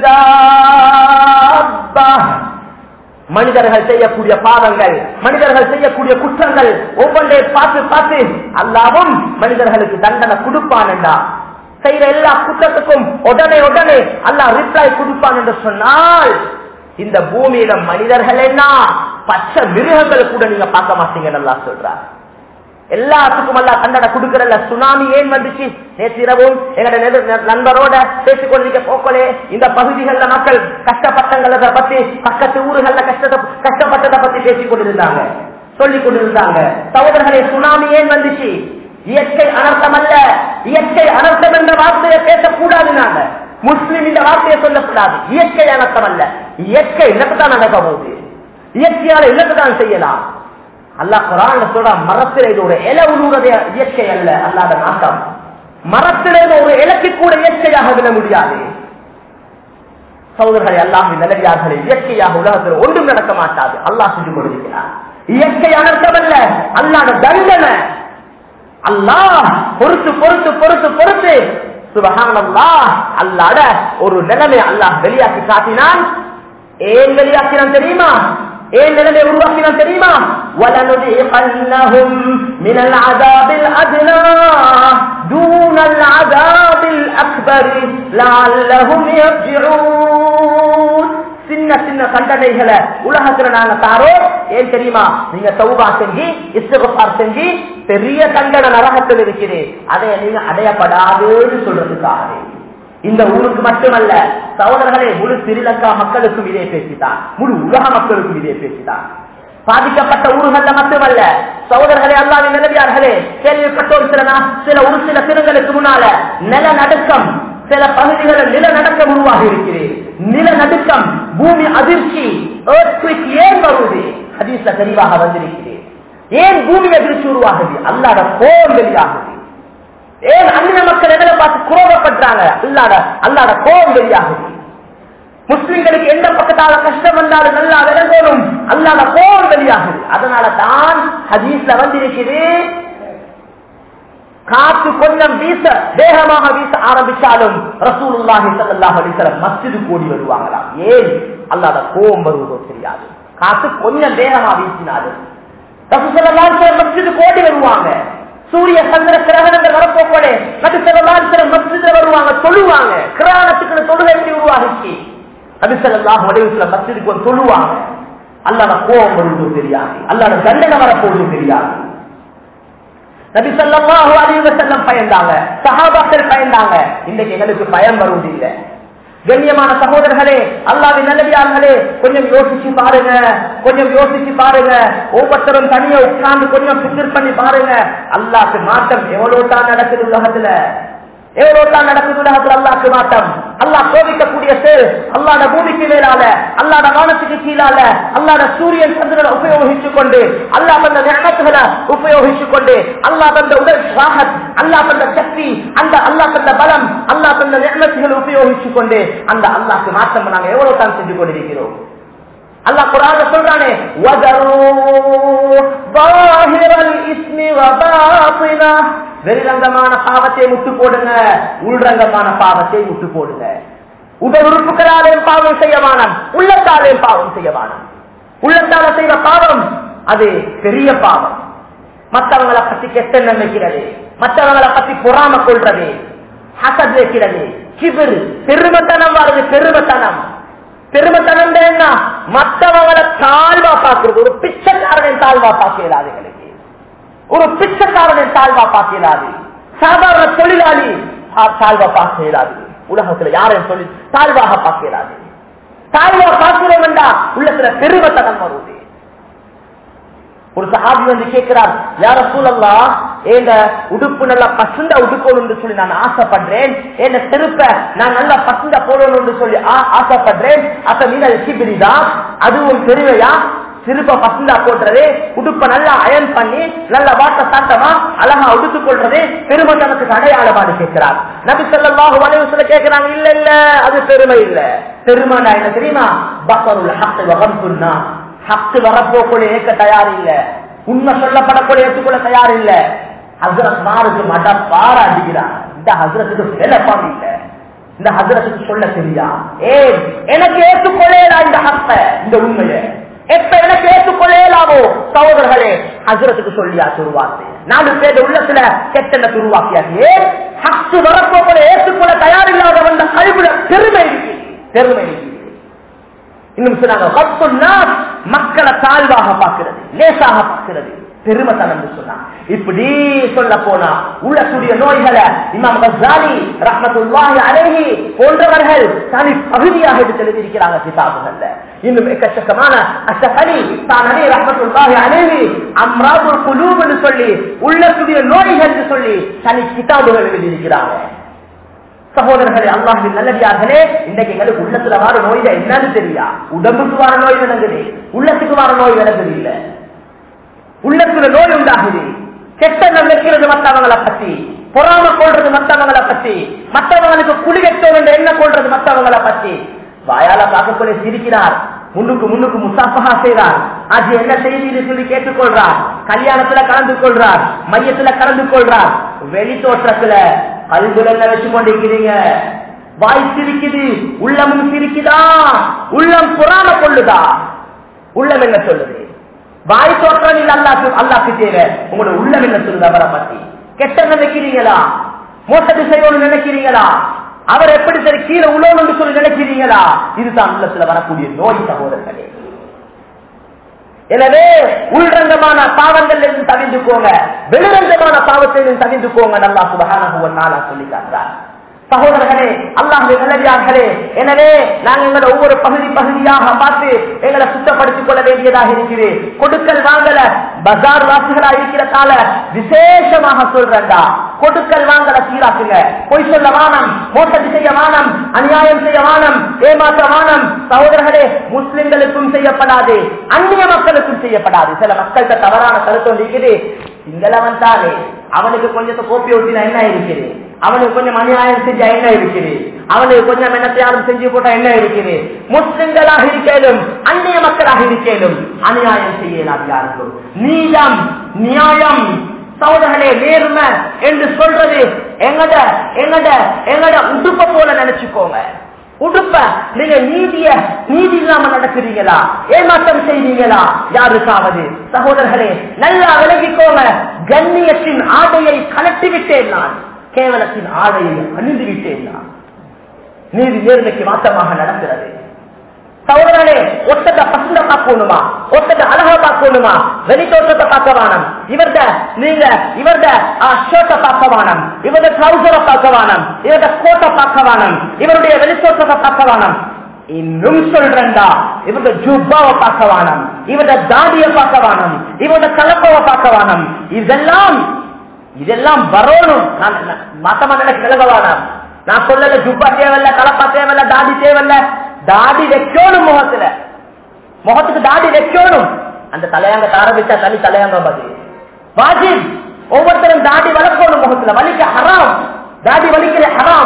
دَابَّةٍ மனிதர்கள் செய்யக்கூடிய பாவங்கள் மனிதர்கள் செய்யக்கூடிய குற்றங்கள் ஒவ்வொன்றை பார்த்து பார்த்து அல்லாவும் மனிதர்களுக்கு தண்டனை கொடுப்பான் என்றா செய்யற எல்லா குற்றத்துக்கும் உடனே உடனே அல்லாஹ் ரிப்ளை கொடுப்பான் என்று சொன்னால் இந்த பூமியில மனிதர்கள் என்ன பச்சை மிருகங்களை கூட நீங்க பார்க்க மாட்டீங்கன்னு அல்லாஹ் சொல்றார் எல்லாத்துக்கும் அல்ல கண்டட கொடுக்கறல சுனாமி ஏன் வந்துச்சு நேற்று இரவும் எங்கட நெரு- நண்பரோட பேசிக் கொண்டிருக்க போக்கலே இந்த பகுதிகளில் மக்கள் கஷ்டப்பட்டங்களத பத்தி பக்கத்து ஊர்கள்ல கஷ்டத்தை கஷ்டப்பட்டதை பத்தி பேசிக் கொண்டிருந்தாங்க சொல்லிக் கொண்டிருந்தாங்க சகோதரர்களே சுனாமி ஏன் வந்துச்சு இயற்கை அனர்த்தம் அல்ல இயற்கை அனர்த்தம் என்ற வார்த்தையை பேசக்கூடாது நாங்க முஸ்லிம் இந்த வார்த்தையை சொல்லக்கூடாது இயற்கை அனர்த்தம் அல்ல இயற்கை இலக்கு தான் நடக்க போகுது இயற்கையால இலக்கு தான் செய்யலாம் அல்லாஹ் குரான் சொல்ற மரத்தில் இது ஒரு இல உழுவுறது இயற்கை அல்ல அல்லாத நாட்டம் மரத்தில் ஒரு இலக்கு கூட இயற்கையாக விட முடியாது சகோதரர்களை அல்லாஹ் நல்லடியார்களே இயற்கையாக உலகத்தில் ஒன்றும் நடக்க மாட்டாது அல்லாஹ் செஞ்சு கொண்டிருக்கிறார் இயற்கை அனர்த்தம் அல்ல அல்லாத தண்டனை அல்லாஹ் பொறுத்து பொறுத்து பொறுத்து பொறுத்து சுபஹான் அல்லாஹ் அல்லாட ஒரு நிலைமை அல்லாஹ் வெளியாக்கி காட்டினான் ஏன் வெளியாக்கினான் தெரியுமா ஏன் நிலைமை உருவாக்கினான் தெரியுமா وَلَنُذِيقَنَّهُمْ مِنَ الْعَذَابِ الْأَدْنَى دُونَ الْعَذَابِ الْأَكْبَرِ لَعَلَّهُمْ يَرْجِعُونَ சின்ன சின்ன தண்டனைகளை உலகத்துல நாங்க தாரோம் ஏன் தெரியுமா நீங்க சௌபா செஞ்சு இஸ்தகபார் செஞ்சு பெரிய தண்டனை நரகத்தில் இருக்குது அதை நீங்க அடையப்படாதுன்னு சொல்றதுக்காக இந்த ஊருக்கு மட்டுமல்ல சகோதரர்களே முழு ஸ்ரீலங்கா மக்களுக்கும் இதே பேசிட்டான் முழு உலக மக்களுக்கும் இதே பேசிட்டான் பாதிக்கப்பட்ட ஊர்கள்ல மட்டுமல்ல சகோதரர்களே அல்லாவின் நிலவியார்களே கேள்விப்பட்டோம் சில நா- சில ஒரு சில தினங்களுக்கு முன்னால நிலநடுக்கம் சில பகுதிகளில் நிலநடுக்கம் உருவாகி இருக்கிறது நிலநடுக்கம் பூமி அதிர்ச்சி earthquake ஏன் வருவது ஹதீஸ்ல தெளிவாக வந்திருக்கிறேன் ஏன் பூமி அதிர்ச்சி உருவாகுது அல்லாத கோபம் வெளியாகுது ஏன் அந்நிய மக்கள் எங்களை பார்த்து குரோபப்படுறாங்க அல்லாத அல்லாத கோபம் வெளியாகுது முஸ்லிம்களுக்கு எந்த பக்கத்தால கஷ்டம் வந்தாலும் நல்லா விளங்கணும் அல்லாத கோபம் வெளியாகுது அதனால தான் ஹதீஸ்ல வந்திருக்குது காற்று கொஞ்சம் வீச வேகமாக வீச ஆரம்பிச்சாலும் ரசூலுல்லாஹி ஸல்லல்லாஹு அலைஹி வஸல்லம் மஸ்ஜிது கூடி வருவாங்களாம் ஏன் அல்லாத கோபம் வருவதோ தெரியாது காற்று கொஞ்சம் வேகமா வீசினாலும் ரசூல் ஸல்லல்லாஹு அலைஹி வஸல்லம் மஸ்ஜிது கோடி வருவாங்க சூரிய சந்திர கிரகணங்கள் வரப்போக்கோடே நபி ஸல்லல்லாஹு அலைஹி வஸல்லம் மஸ்ஜிதுல வருவாங்க சொல்லுவாங்க கிரகணத்துக்கு தொழுகை எப்படி உருவாகிச்சு நபி ஸல்லல்லாஹு அலைஹி வஸல்லம் மஸ்ஜிதுக்கு வந்து சொல்லுவாங்க அல்லாத கோபம் வருவதோ தெரியாது அல்லாத தண்டனை வரப்போவதோ தெரியாது நபி ஸல்லல்லாஹு அலைஹி வஸல்லம் பயந்தாங்க சஹாபாக்கள் பயந்தாங்க இன்றைக்கு எங்களுக்கு பயம் வருவதில்லை கண்ணியமான சகோதரர்களே அல்லாவின் நல்லவியார்களே கொஞ்சம் யோசிச்சு பாருங்க கொஞ்சம் யோசிச்சு பாருங்க ஒவ்வொருத்தரும் தனியா உட்கார்ந்து கொஞ்சம் பிக்கர் பண்ணி பாருங்க அல்லாக்கு மாற்றம் எவ்வளவு தான் நடக்குது உலகத்துல எவ்வளவு தான் நடக்குது உலகத்துல அல்லாக்கு மாற்றம் அல்லாஹ் சோதிக்கக்கூடிய செயல் அல்லாட பூமிக்கு மேலால அல்லாட வானத்துக்கு கீழால அல்லாட சூரியன் சந்திரனை உபயோகிச்சுக் கொண்டு அல்லாஹ் தந்த ஞானத்துகளை உபயோகிச்சுக் கொண்டு அல்லாஹ் தந்த உடல் சாகத் அல்லாஹ் தந்த சக்தி அந்த அல்லாஹ் தந்த பலம் அல்லாஹ் தந்த ஞானத்துகளை உபயோகிச்சுக் கொண்டு அந்த அல்லாஹ்க்கு மாற்றம் நாங்க எவ்வளவு தான் செஞ்சு கொண்டிருக்கிறோம் அல்லாஹ் குரான் சொல்றானே வதரு ظاهرல் இஸ்மி வபாத்தினா வெளிரங்கமான பாவத்தை முட்டு போடுங்க உள்ரங்கமான பாவத்தை முட்டு போடுங்க உடல் உறுப்புகளாலேயும் பாவம் செய்யவானம் உள்ளத்தாலேயும் பாவம் செய்யவானம் உள்ளத்தால செய்த பாவம் அது பெரிய பாவம் மற்றவங்களை பத்தி கெட்ட நினைக்கிறது மற்றவங்களை பத்தி பொறாம கொள்றது ஹசத் வைக்கிறது கிபிர் பெருமத்தனம் வருது பெருமத்தனம் பெருமத்தனம் என்ன மற்றவங்களை தாழ்வா பார்க்கிறது ஒரு பிச்சைக்காரனின் தாழ்வா பார்க்கிறாது எங்களுக்கு ஒரு பிச்சைக்காரனின் தாழ்வா பார்க்கிறாது சாதாரண தொழிலாளி தா- தாழ்வா பார்க்க இயலாது உலகத்துல யாரையும் சொல்லி தாழ்வாக பார்க்க இயலாது தாழ்வா பார்க்கிறோம் என்றா உள்ளத்துல பெருமத்தனம் வருவது ஒரு சஹாபி வந்து கேட்கிறார் யார சூழல்லா ஏங்க உடுப்பு நல்லா பசுந்த உடுக்கணும்னு சொல்லி நான் ஆசைப்படுறேன் என்ன செருப்ப நான் நல்லா பசுந்த போடணும்னு சொல்லி ஆ- ஆசைப்படுறேன் அப்ப நீங்க சிபிரிதான் அதுவும் பெருமையா சிறுப்ப பசுந்தா போடுறது உடுப்ப நல்லா அயன் பண்ணி நல்ல வாட்ட சாட்டமா அழகா உடுத்துக் கொள்றது பெருமத்தனத்துக்கு அடையாளமானு கேட்கிறார் நபி சொல்லாஹு வலைவசல கேட்கிறாங்க இல்ல இல்ல அது பெருமை இல்ல பெருமைனா என்ன தெரியுமா பக்கருள் ஹக்கு வகம் சொன்னா ஹக்கு வரப்போக்குள்ள ஏற்க தயார் இல்ல உண்மை சொல்லப்படக்கூடிய ஏற்றுக்கொள்ள தயார் இல்ல ஹசரத் மாருக்கு மட பார அடிக்கிறான் இந்த ஹசரத்துக்கு வேலைப்பாடு இல்ல இந்த ஹசரத்துக்கு சொல்ல தெரியா ஏன் எனக்கு ஏற்றுக்கொள்ளேடா இந்த ஹக்க இந்த உண்மையை எப்ப எனக்கு ஏற்றுக்கொள்ளேலாமோ சகோதரர்களே ஹசரத்துக்கு சொல்லியா துருவாத்து நாலு பேர் உள்ளத்துல கெட்டன துருவாக்கியாச்சு ஏன் ஹக்கு வரப்போக்குள்ள ஏற்றுக்கொள்ள தயார் இல்லாதவன் கழிவுல பெருமை இருக்கு பெருமை இருக்கு இன்னும் சொன்னாங்க "கத்துன் நாஸ்", மக்களை தாழ்வாக பார்க்கிறது லேசாக பார்க்கிறது பெருமத்தனம் என்று சொன்னாங்க இப்படி சொல்ல போனா உள்ளக்கூடிய நோய்களை இமாம் கசாலி ரஹ்மத்துல்லாஹி அலைஹி போன்றவர்கள் தனி பகுதியாக எடுத்து எழுதியிருக்கிறாங்க கிதாபுகள்ல இன்னும் எக்கச்சக்கமான அஷஹலி தான் அலி ரஹ்மத்துல்லாஹி அலைஹி அம்ராதுல் குலூப்னு சொல்லி உள்ளக்கூடிய நோய்கள் என்று சொல்லி தனி கிதாபுகள் எழுதியிருக்கிறாங்க சகோதரர்களே அல்லாஹின் நல்லடியார்களே இன்றைக்கு எங்களுக்கு உள்ளத்துல வர நோய் என்னன்னு தெரியா உடம்புக்கு வர நோய் விளங்குது உள்ளத்துக்கு வர நோய் விளங்குது இல்ல உள்ளத்துல நோய் உண்டாகுது கெட்ட நினைக்கிறது மற்றவங்களை பத்தி பொறாம கொள்றது மற்றவங்களை பத்தி மற்றவங்களுக்கு குளிகட்டோம் என்ற எண்ணம் கொள்றது மற்றவங்களை பத்தி வாயால பார்க்கக்கூடிய சிரிக்கிறார் முன்னுக்கு முன்னுக்கு முசாஃபகா செய்றார் அது என்ன செய்தின்னு சொல்லி கேட்டுக்கொள்றார் கல்யாணத்துல கலந்து கொள்றார் மையத்துல கலந்து கொள்றார் வெளி தோற்றத்துல கல்குல வச்சு கொண்டிருக்கிறீங்க வாய் சிரிக்குது உள்ளமும் சிரிக்குதா உள்ளம் புறாம கொள்ளுதா உள்ளம் என்ன சொல்லுது வாய் தோற்றம் இல்ல அல்லாக்கு அல்லாக்கு தேவை உங்களோட உள்ளம் என்ன சொல்லுது அவரை பத்தி கெட்ட நினைக்கிறீங்களா மோசடி செய்யணும்னு நினைக்கிறீங்களா அவர் எப்படி சரி கீழே உழவுன்னு சொல்லி நினைக்கிறீங்களா இதுதான் உள்ளத்துல வரக்கூடிய நோய் சகோதரர்களே எனவே உள்ரங்கமான பாவங்கள் இருந்து தவிர்த்துக்கோங்க வெளிரங்கமான பாவத்தில் இருந்து தவிர்த்துக்கோங்க நல்லா சுபகான சொல்லி காட்டுறார் சகோதரர்களே அல்லாஹுடைய நல்லடியார்களே எனவே நாங்கள் எங்களை ஒவ்வொரு பகுதி பகுதியாக பார்த்து எங்களை சுத்தப்படுத்திக் கொள்ள வேண்டியதாக இருக்குது கொடுக்கல் வாங்கல பஜார் வாசிகளா இருக்கிறதால விசேஷமாக சொல்றா கொடுக்கல் வாங்கல சீராக்குங்க பொய் சொல்ல வானம் மோசடி செய்ய வானம் அநியாயம் செய்ய வானம் ஏமாற்ற வானம் சகோதரர்களே முஸ்லிம்களுக்கும் செய்யப்படாது அந்நிய மக்களுக்கும் செய்யப்படாது சில மக்கள்கிட்ட தவறான கருத்து வந்து இருக்குது சிங்களவன் தானே அவனுக்கு கொஞ்சத்தை கோப்பி ஊட்டினா என்ன இருக்குது அவனுக்கு கொஞ்சம் அநியாயம் செஞ்சா என்ன இருக்குது அவனுக்கு கொஞ்சம் என்னத்தையாலும் செஞ்சு போட்டா என்ன இருக்குது முஸ்லிம்களாக இருக்கேனும் அந்நிய மக்களாக இருக்கேனும் அநியாயம் செய்யலாம் யாருக்கும் நீளம் நியாயம் சகோதரர்களே நேர்மை என்று சொல்றது எங்கட எங்கட எங்கட உடுப்ப போல நினைச்சுக்கோங்க உடுப்ப நீங்க நீதிய நீதி இல்லாம நடக்கிறீங்களா ஏமாற்றம் செய்வீங்களா யாருக்காவது சகோதரர்களே நல்லா விலகிக்கோங்க கண்ணியத்தின் ஆடையை கலட்டி விட்டேன் நான் கேவலத்தின் ஆடையை அணிந்து விட்டேன் நான் நீதி நேர்மைக்கு மாற்றமாக நடக்கிறது சகோதரனே ஒட்டத பசுந்த பார்க்கணுமா ஒட்டத அழகா பார்க்கணுமா வெளி தோற்றத்தை பார்க்க வேணாம் இவர்த நீங்க இவர்த ஷர்ட்டை பார்க்க வேணாம் இவரது ட்ரௌசரை பார்க்க வேணாம் இவரது கோட்டை பார்க்க வேணாம் இவருடைய வெளி தோற்றத்தை பார்க்க வேணாம் இன்னும் சொல்றா இவரது ஜுப்பாவை பார்க்க வேணாம் இவரது தாடியை பார்க்க வேணாம் இவரது கலப்பவை பார்க்க வேணாம் இதெல்லாம் இதெல்லாம் வரணும் நான் மத்தமா எனக்கு விலக வேணாம் நான் சொல்லல ஜுப்பா தேவையில்ல கலப்பா தேவையில்ல தாடி தேவையில்ல தாடி வைக்கணும் முகத்துல முகத்துக்கு தாடி வைக்கணும் அந்த தலையாங்க ஆரம்பிச்சா தனி தலையாங்க பாதி வாஜிப் ஒவ்வொருத்தரும் தாடி வளர்க்கணும் முகத்துல வலிக்க ஹராம் தாடி வலிக்கிற ஹராம்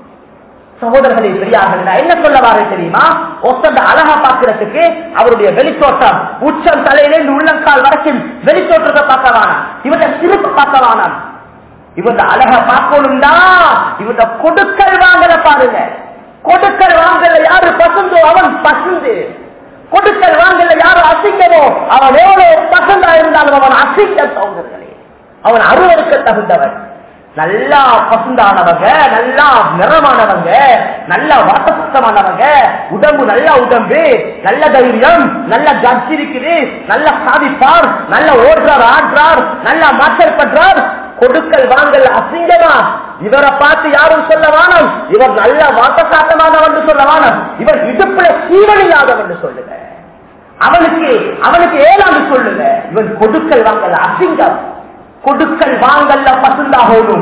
சகோதரர்களே பெரியார்கள் நான் என்ன சொல்ல வாரேன் தெரியுமா ஒத்தந்த அழகா பாக்குறதுக்கு அவருடைய வெளித்தோட்டம் உச்சம் தலையிலிருந்து உள்ளங்கால் வரைக்கும் வெளித்தோற்றத்தை பார்க்க வேணாம் இவருடைய சிரிப்பு பார்க்க வேணாம் இவருடைய அழகா பார்க்கணும்டா இவருடைய கொடுக்கல் வாங்கல பாருங்க கொடுக்கல் வாங்கல யாரு பசந்தோ அவன் பசந்து கொடுக்கல் வாங்கல யாரு அசிங்கமோ அவன் எவ்வளவு பசந்தா இருந்தாலும் அவன் அசிங்க சகோதரர்களே அவன் அருவருக்க தகுந்தவன் நல்லா பசுந்தானவங்க நல்லா நிறமானவங்க நல்ல வாட்டசுத்தமானவங்க உடம்பு நல்ல உடம்பு நல்ல தைரியம் நல்ல ஜட்ஜ் இருக்குது நல்ல சாதிப்பார் நல்ல ஓடுறார் ஆடுறார் நல்லா மாற்றல் பண்றார் கொடுக்கல் வாங்கல் அசிங்கமா இவரை பார்த்து யாரும் சொல்ல வானம் இவர் நல்ல வாட்டசாட்டமானவன் சொல்ல வானம் இவர் இடுப்புல சீரணியாதவன் சொல்லுங்க அவனுக்கு அவனுக்கு ஏழாண்டு சொல்லுங்க இவன் கொடுக்கல் வாங்கல் அசிங்கம் கொடுக்கல் வாங்கல்ல பசுந்தாகணும்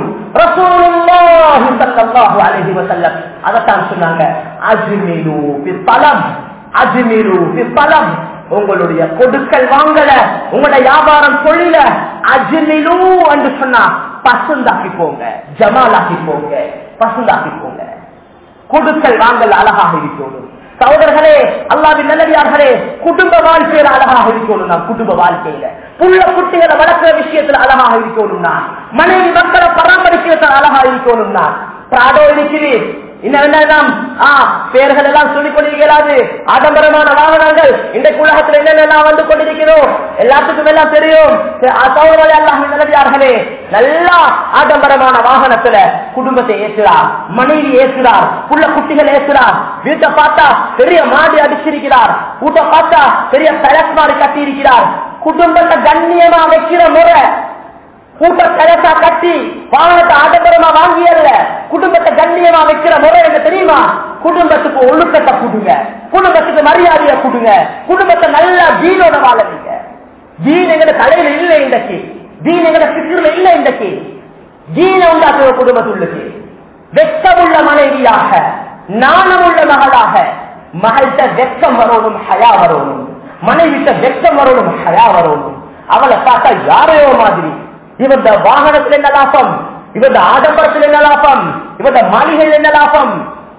ரசூலுல்லாஹி ஸல்லல்லாஹு அலைஹி வஸல்லம் அதத்தான் சொன்னாங்க அஜ்மிலு பிஸ்ஸலம் அஜ்மிலு பிஸ்ஸலம் உங்களுடைய கொடுக்கல் வாங்கல உங்களுடைய வியாபாரம் தொழில அஜ்மிலு என்று சொன்னா பசுந்தாக்கி போங்க ஜமாலாக்கி போங்க பசுந்தாக்கி போங்க கொடுக்கல் வாங்கல் அழகாக இருக்கணும் சகோதரர்களே அல்லாவின் நல்லடியார்களே குடும்ப வாழ்க்கையில அழகாக இருக்கணும் நான் குடும்ப வாழ்க்கையில புள்ள குட்டிகளை வளர்க்கிற விஷயத்துல அழகாக இருக்கணும் நான் மனைவி மக்களை பராமரிக்கிறதுல அழகா இருக்கணும் நான் பிராடோ இருக்கிறேன் இன்னும் பேர்கள் எல்லாம் சொல்லிக் கொண்டிருக்கிறாது ஆடம்பரமான வாகனங்கள் இன்றைக்கு உலகத்தில் என்னென்னலாம் வந்து கொண்டிருக்கிறோம் எல்லாத்துக்கும் எல்லாம் தெரியும் நல்லதார்களே நல்லா ஆடம்பரமான வாகனத்துல குடும்பத்தை ஏற்றுறார் மனைவி ஏற்றுறார் புள்ள குட்டிகள் ஏற்றுறார் வீட்டை பார்த்தா பெரிய மாடி அடிச்சிருக்கிறார் வீட்டை பார்த்தா பெரிய பழக் மாடி கட்டி இருக்கிறார் குடும்பத்தை கண்ணியமா வைக்கிற முறை கூட்ட கலசா கட்டி வாகனத்தை ஆடம்பரமா வாங்கியல்ல குடும்பத்தை கண்ணியமா வைக்கிற முறை எனக்கு தெரியுமா குடும்பத்துக்கு ஒழுக்கத்தை கொடுங்க குடும்பத்துக்கு மரியாதையை கொடுங்க குடும்பத்தை நல்லா ஜீனோட வாழறீங்க ஜீன் எங்க தலையில இல்ல இன்றைக்கு ஜீன் எங்க சிக்கிரில இல்ல இன்றைக்கு ஜீன உண்டாக்குற குடும்பத்துள்ளுக்கு வெக்கமுள்ள மனைவியாக நாணமுள்ள மகளாக மகள்கிட்ட வெக்கம் வரணும் ஹயா வரணும் மனைவிட்ட வெக்கம் வரணும் ஹயா வரணும் அவளை பார்த்தா யாரையோ மாதிரி இவந்த வாகனத்தில் என்ன லாபம் இவந்த ஆடம்பரத்தில் என்ன லாபம் இவந்த மாளிகையில் என்ன லாபம்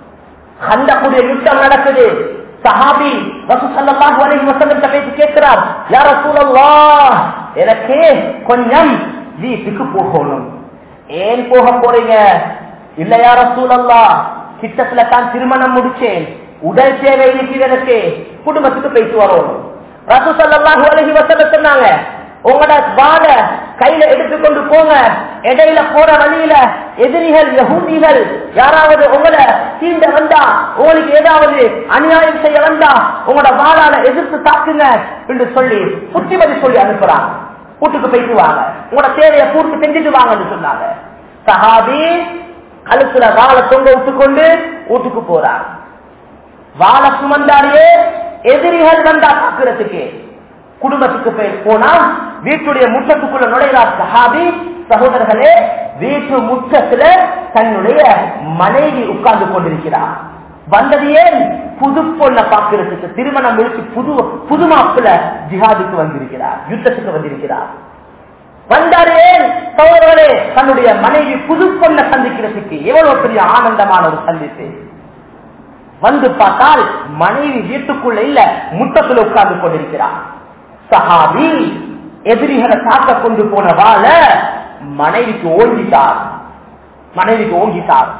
அந்த கூடிய யுத்தம் நடக்குது சஹாபி ரசூசல்லாஹு அலைஹி வஸல்லம் பேசி கேட்கிறார் யா ரசூலல்லாஹ் எனக்கு கொஞ்சம் வீட்டுக்கு போகணும் ஏன் போக போறீங்க இல்ல யா ரசூலல்லாஹ் கிட்டத்துல தான் திருமணம் முடிச்சேன் உடல் தேவை இருக்கிறது எனக்கு குடும்பத்துக்கு போயிட்டு வரணும் ரசூசல்லாஹு அலைஹி வஸல்லம் சொன்னாங்க உங்களோட வாட கையில எடுத்துக்கொண்டு போங்க இடையில போற வழியில எதிரிகள் யகூதிகள் யாராவது உங்களை தீண்ட வந்தா உங்களுக்கு ஏதாவது அநியாயம் செய்ய வந்தா உங்களோட வாழால எதிர்த்து தாக்குங்க என்று சொல்லி புத்திமதி சொல்லி அனுப்புறாங்க வீட்டுக்கு போயிட்டு வாங்க உங்களோட தேவையை பூர்த்தி செஞ்சுட்டு வாங்கன்னு சொன்னாங்க சஹாபி கழுத்துல வாழை தொங்க விட்டுக்கொண்டு வீட்டுக்கு போறார் வாழை சுமந்தாரியே எதிரிகள் வந்தா பாக்குறதுக்கு குடும்பத்துக்கு போய் போனா வீட்டுடைய முற்றத்துக்குள்ள நுழைகிறார் சஹாபி சகோதரர்களே வீட்டு முற்றத்துல தன்னுடைய மனைவி உட்கார்ந்து கொண்டிருக்கிறார் வந்தது ஏன் புது பொண்ணை பார்க்கிறதுக்கு திருமணம் முடிச்சு புது புது மாப்பிள்ள ஜிஹாதுக்கு வந்திருக்கிறார் யுத்தத்துக்கு வந்திருக்கிறார் வந்தாரு ஏன் சகோதரர்களே தன்னுடைய மனைவி புது பொண்ணை சந்திக்கிறதுக்கு எவ்வளவு பெரிய ஆனந்தமான ஒரு சந்திப்பு வந்து பார்த்தால் மனைவி வீட்டுக்குள்ள இல்ல முட்டத்துல உட்கார்ந்து கொண்டிருக்கிறார் சஹாபி எதிரிகளை தாக்க கொண்டு போன வாழ மனைவிக்கு ஓங்கிட்டார் மனைவிக்கு ஓங்கிட்டார்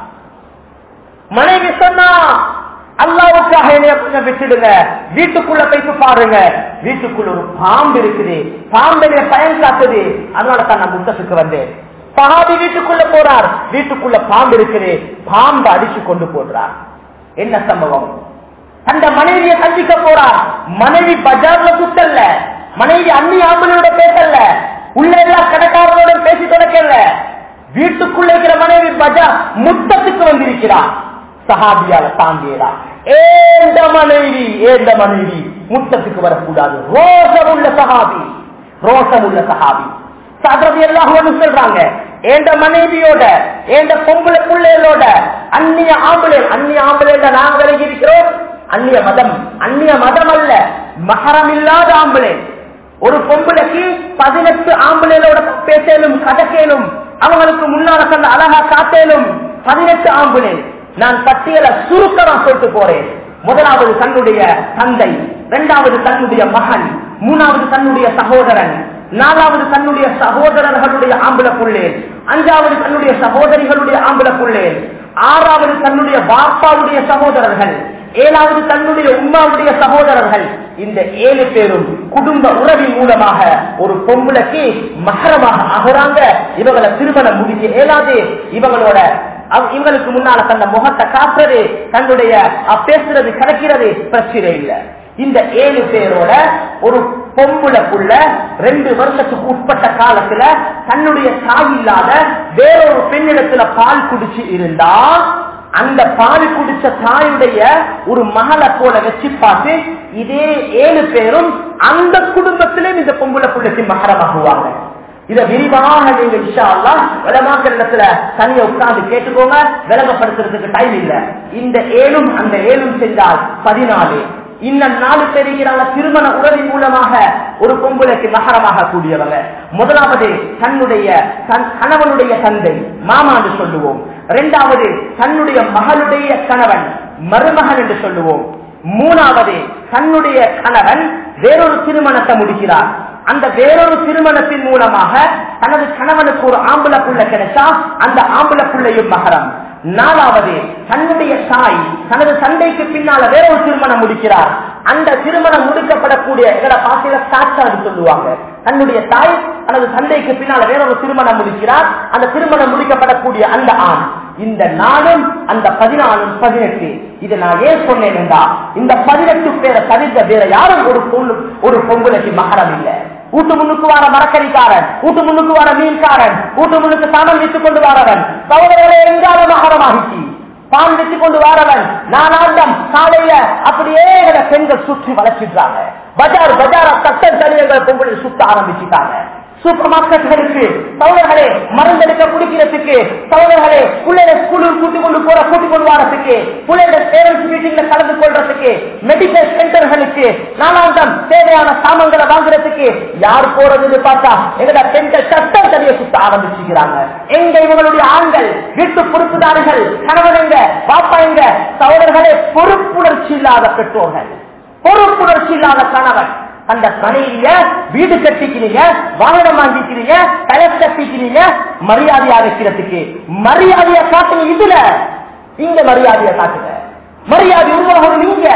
மனைவி சொன்னா அல்லாவுக்காக என்னைய கொஞ்சம் விட்டுடுங்க வீட்டுக்குள்ள போயிட்டு பாருங்க வீட்டுக்குள்ள ஒரு பாம்பு இருக்குது பாம்பு என்னைய பயன் காட்டுது அதனால தான் நான் முத்தத்துக்கு வந்தேன் சஹாபி வீட்டுக்குள்ள போறார் வீட்டுக்குள்ள பாம்பு இருக்குது பாம்பு அடிச்சு கொண்டு போடுறார் என்ன சம்பவம் அந்த மனைவியை சந்திக்க போறார் மனைவி பஜார்ல சுத்தல்ல மனைவி அன்னி ஆம்பளோட பேசல உள்ள எல்லா கடைக்காரரோட பேசி தொடக்கல வீட்டுக்குள்ள இருக்கிற மனைவி பஜார் முத்தத்துக்கு வந்திருக்கிறார் சஹாபியால தாங்கியதா ஏந்த மனைவி ஏந்த மனைவி முத்தத்துக்கு வரக்கூடாது ரோஷம் உள்ள சஹாபி ரோஷம் உள்ள சஹாபி சாதரதி எல்லாம் சொல்றாங்க ஏண்ட மனைவியோட ஏண்ட பொம்பளை பிள்ளைகளோட அந்நிய ஆம்பளை அந்நிய ஆம்பளை நாங்க விலகி இருக்கிறோம் அந்நிய மதம் அந்நிய மதம் அல்ல மகரம் இல்லாத ஆம்பளை ஒரு பொம்பளைக்கு பதினெட்டு ஆம்பளைகளோட பேசலும் கதக்கேலும் அவங்களுக்கு முன்னால சொன்ன அழகா காத்தேலும் பதினெட்டு ஆம்பளை நான் பட்டியலை சுருக்கமா சொல்லிட்டு போறேன் முதலாவது தன்னுடைய தந்தை இரண்டாவது தன்னுடைய மகன் மூணாவது தன்னுடைய சகோதரன் நாலாவது தன்னுடைய சகோதரர்களுடைய ஆம்பளை புள்ளே அஞ்சாவது தன்னுடைய சகோதரிகளுடைய ஆம்பளை புள்ளே ஆறாவது தன்னுடைய பாப்பாவுடைய சகோதரர்கள் ஏழாவது தன்னுடைய உமாவுடைய சகோதரர்கள் இந்த ஏழு பேரும் குடும்ப உறவின் மூலமாக ஒரு பொம்பளைக்கு மகரமாக ஆகிறாங்க இவங்களை திருமணம் முடிக்க இயலாது இவங்களோட அவ- இவங்களுக்கு முன்னால தந்த முகத்தை காட்டுறது தன்னுடைய அஹ், பேசுறது கிடைக்கிறது பிரச்சனை இல்லை இந்த ஏழு பேரோட ஒரு பொம்புளக்குள்ள ரெண்டு வருஷத்துக்கு உட்பட்ட காலத்துல தன்னுடைய தாய் இல்லாத வேறொரு பெண்ணிடத்துல பால் குடிச்சு இருந்தா அந்த பால் குடிச்ச தாயுடைய ஒரு மகளை போல வச்சு பார்த்து இதே ஏழு பேரும் அந்த குடும்பத்திலும் இந்த பொம்புளை பிள்ளைக்கு மகரமாகுவாங்க இத விரிவாக நீங்க இன்ஷா அல்லாஹ் விளமாக்கல் இடத்துல தனியா உட்கார்ந்து கேட்டுக்கோங்க விளங்கப்படுத்துறதுக்கு டைம் இல்ல இந்த ஏழும் அந்த ஏழும் செஞ்சால் பதினாலு இன்னும் நாலு பேர் இருக்கிறாங்க திருமண உறவின் மூலமாக ஒரு பொம்பளைக்கு மகரமாக கூடியவங்க முதலாவது தன்னுடைய தன் கணவனுடைய தந்தை மாமா என்று சொல்லுவோம் இரண்டாவது தன்னுடைய மகளுடைய கணவன் மருமகன் என்று சொல்லுவோம் மூணாவது தன்னுடைய கணவன் வேறொரு திருமணத்தை முடிக்கிறார் அந்த வேறொரு திருமணத்தின் மூலமாக தனது கணவனுக்கு ஒரு ஆம்பளை புள்ள கிடைச்சா அந்த ஆம்பளை புள்ளையும் மகரம் நாலாவது தன்னுடைய தாய் தனது சண்டைக்கு பின்னால வேற ஒரு திருமணம் முடிக்கிறார் அந்த திருமணம் முடிக்கப்படக்கூடிய எங்களை பாசையில சாட்சாது சொல்லுவாங்க தன்னுடைய தாய் தனது சண்டைக்கு பின்னால வேற ஒரு திருமணம் முடிக்கிறார் அந்த திருமணம் முடிக்கப்படக்கூடிய அந்த ஆண் இந்த நாளும் அந்த பதினாலும் பதினெட்டு இதை நான் ஏன் சொன்னேன் என்றா இந்த பதினெட்டு பேரை தவிர்த்த வேற யாரும் ஒரு பொண்ணு ஒரு பொம்பளைக்கு மகரம் இல்லை வீட்டு முன்னுக்கு வர மரக்கறிக்காரன் வீட்டு முன்னுக்கு வர மீன்காரன் வீட்டு முன்னுக்கு சாமம் வித்துக் கொண்டு வரவன் சகோதரர்களை எங்கால மகரமாகிச்சு பான் வித்துக் கொண்டு வரவன் நானாண்டம் காலையில அப்படியே எங்களை பெண்கள் சுற்றி வளர்ச்சிடுறாங்க பஜார் பஜாரா கட்டல் தனியங்கள் பொம்பளை சுத்த ஆரம்பிச்சுட்டாங்க சூப்பர் மார்க்கெட்டுகளுக்கு சகோதரர்களே மருந்தெடுக்க குடிக்கிறதுக்கு சகோதரர்களே பிள்ளைகளை ஸ்கூலுக்கு கூட்டிக் கொண்டு போற கூட்டிக் கொண்டு வரதுக்கு பிள்ளைகளை பேரண்ட்ஸ் மீட்டிங்ல கலந்து கொள்றதுக்கு மெடிக்கல் சென்டர்களுக்கு நாலாந்தம் தேவையான சாமான்களை வாங்குறதுக்கு யார் போறதுன்னு பார்த்தா எங்கட பெண்கள் சட்டம் தனியை சுத்த ஆரம்பிச்சுக்கிறாங்க எங்க இவங்களுடைய ஆண்கள் வீட்டு பொறுப்புதாரிகள் கணவன் எங்க பாப்பா எங்க சகோதரர்களே பொறுப்புணர்ச்சி இல்லாத பெற்றோர்கள் பொறுப்புணர்ச்சி இல்லாத கணவன் அந்த மனைவிய வீடு கட்டிக்கிறீங்க வாகனம் வாங்கிக்கிறீங்க டயர் கட்டிக்கிறீங்க மரியாதையா வைக்கிறதுக்கு மரியாதையை காட்டுங்க இதுல இங்க மரியாதையை காட்டுங்க மரியாதை உருவாகணும் நீங்க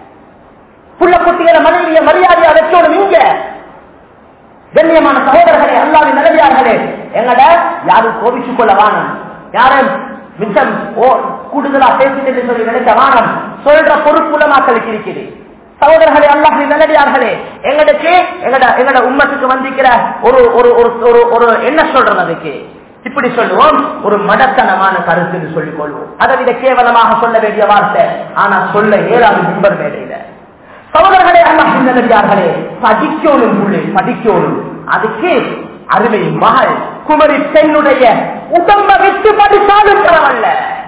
புள்ள குட்டிகளை மனைவிய மரியாதையா வச்சோடும் நீங்க கண்ணியமான சகோதரர்களே அல்லாவின் நிலவியார்களே எங்கட யாரும் கோபிச்சுக் கொள்ள வானம் யாரும் மிச்சம் ஓ கூடுதலா பேசிட்டு சொல்லி நினைக்க வானம் சொல்ற பொறுப்புலமாக்களுக்கு இருக்குது சகோதரர்களே அல்லாஹின் நல்லடியார்களே எங்களுக்கு எங்கட எங்கட உம்மத்துக்கு வந்திருக்கிற ஒரு ஒரு ஒரு ஒரு ஒரு என்ன சொல்றது அதுக்கு இப்படி சொல்லுவோம் ஒரு மடத்தனமான கருத்து சொல்லிக் கொள்வோம் அதை விட கேவலமாக சொல்ல வேண்டிய வார்த்தை ஆனா சொல்ல ஏழாவது நண்பர் மேடையில சகோதரர்களே அல்லாஹர்களே படிக்கணும் புள்ளி படிக்கணும் அதுக்கு அருமை மகள் குமரி பெண்ணுடைய உடம்ப விட்டு படித்தாலும் பரவல்ல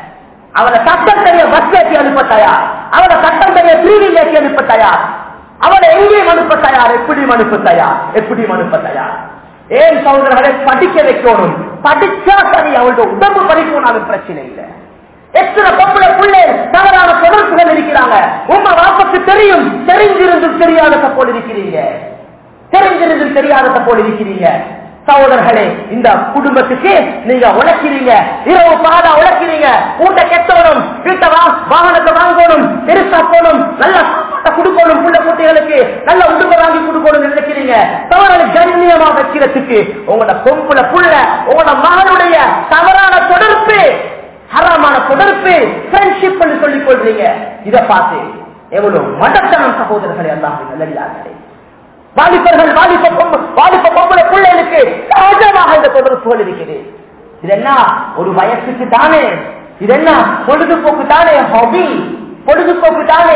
அவளை சட்டம் தெரிய பஸ் ஏற்றி அனுப்ப தயார் அவளை சட்டம் தெரிய டிவி ஏற்றி அனுப்ப தயார் அவளை எங்கேயும் அனுப்ப தயார் எப்படி அனுப்ப தயார் எப்படி அனுப்ப தயார் ஏன் சகோதரர்களை படிக்க வைக்கணும் படிச்சா சரி அவளுடைய உடம்பு படிக்கணும் பிரச்சனை இல்லை எத்தனை பொம்பளை பிள்ளை தவறான தொடர்புகள் இருக்கிறாங்க உங்க வாப்பக்கு தெரியும் தெரிஞ்சிருந்தும் தெரியாதத போல் இருக்கிறீங்க தெரிஞ்சிருந்தும் தெரியாதத போல் இருக்கிறீங்க சகோதரர்களே இந்த குடும்பத்துக்கு நீங்க உழைக்கிறீங்க இரவு பாதா உழைக்கிறீங்க ஊட்ட கெட்டவனும் வீட்டை வா- வாகனத்தை வாங்கணும் பெருசா போகணும் நல்ல சாப்பாட்டை கொடுக்கணும் புள்ள குட்டிகளுக்கு நல்ல உடுப்பை வாங்கி கொடுக்கணும் நினைக்கிறீங்க தவறான கண்ணியமா வைக்கிறதுக்கு உங்களோட பொம்புல புள்ள உங்களோட மகனுடைய தவறான தொடர்பு ஹராமான தொடர்பு ஃப்ரெண்ட்ஷிப் சொல்லிக் கொள்றீங்க இதை பார்த்து எவ்வளவு மடத்தனம் சகோதரர்களே எல்லாம் நல்லடியார்களே வாலிபர்கள் வாலிப பொம்பு- வாலிப பொம்பளை பிள்ளைகளுக்கு சகஜமாக இந்த தொடர்புகள் இருக்குது இது என்ன ஒரு வயசுக்கு தானே இது என்ன பொழுதுபோக்கு தானே ஹாபி பொழுதுபோக்கு தானே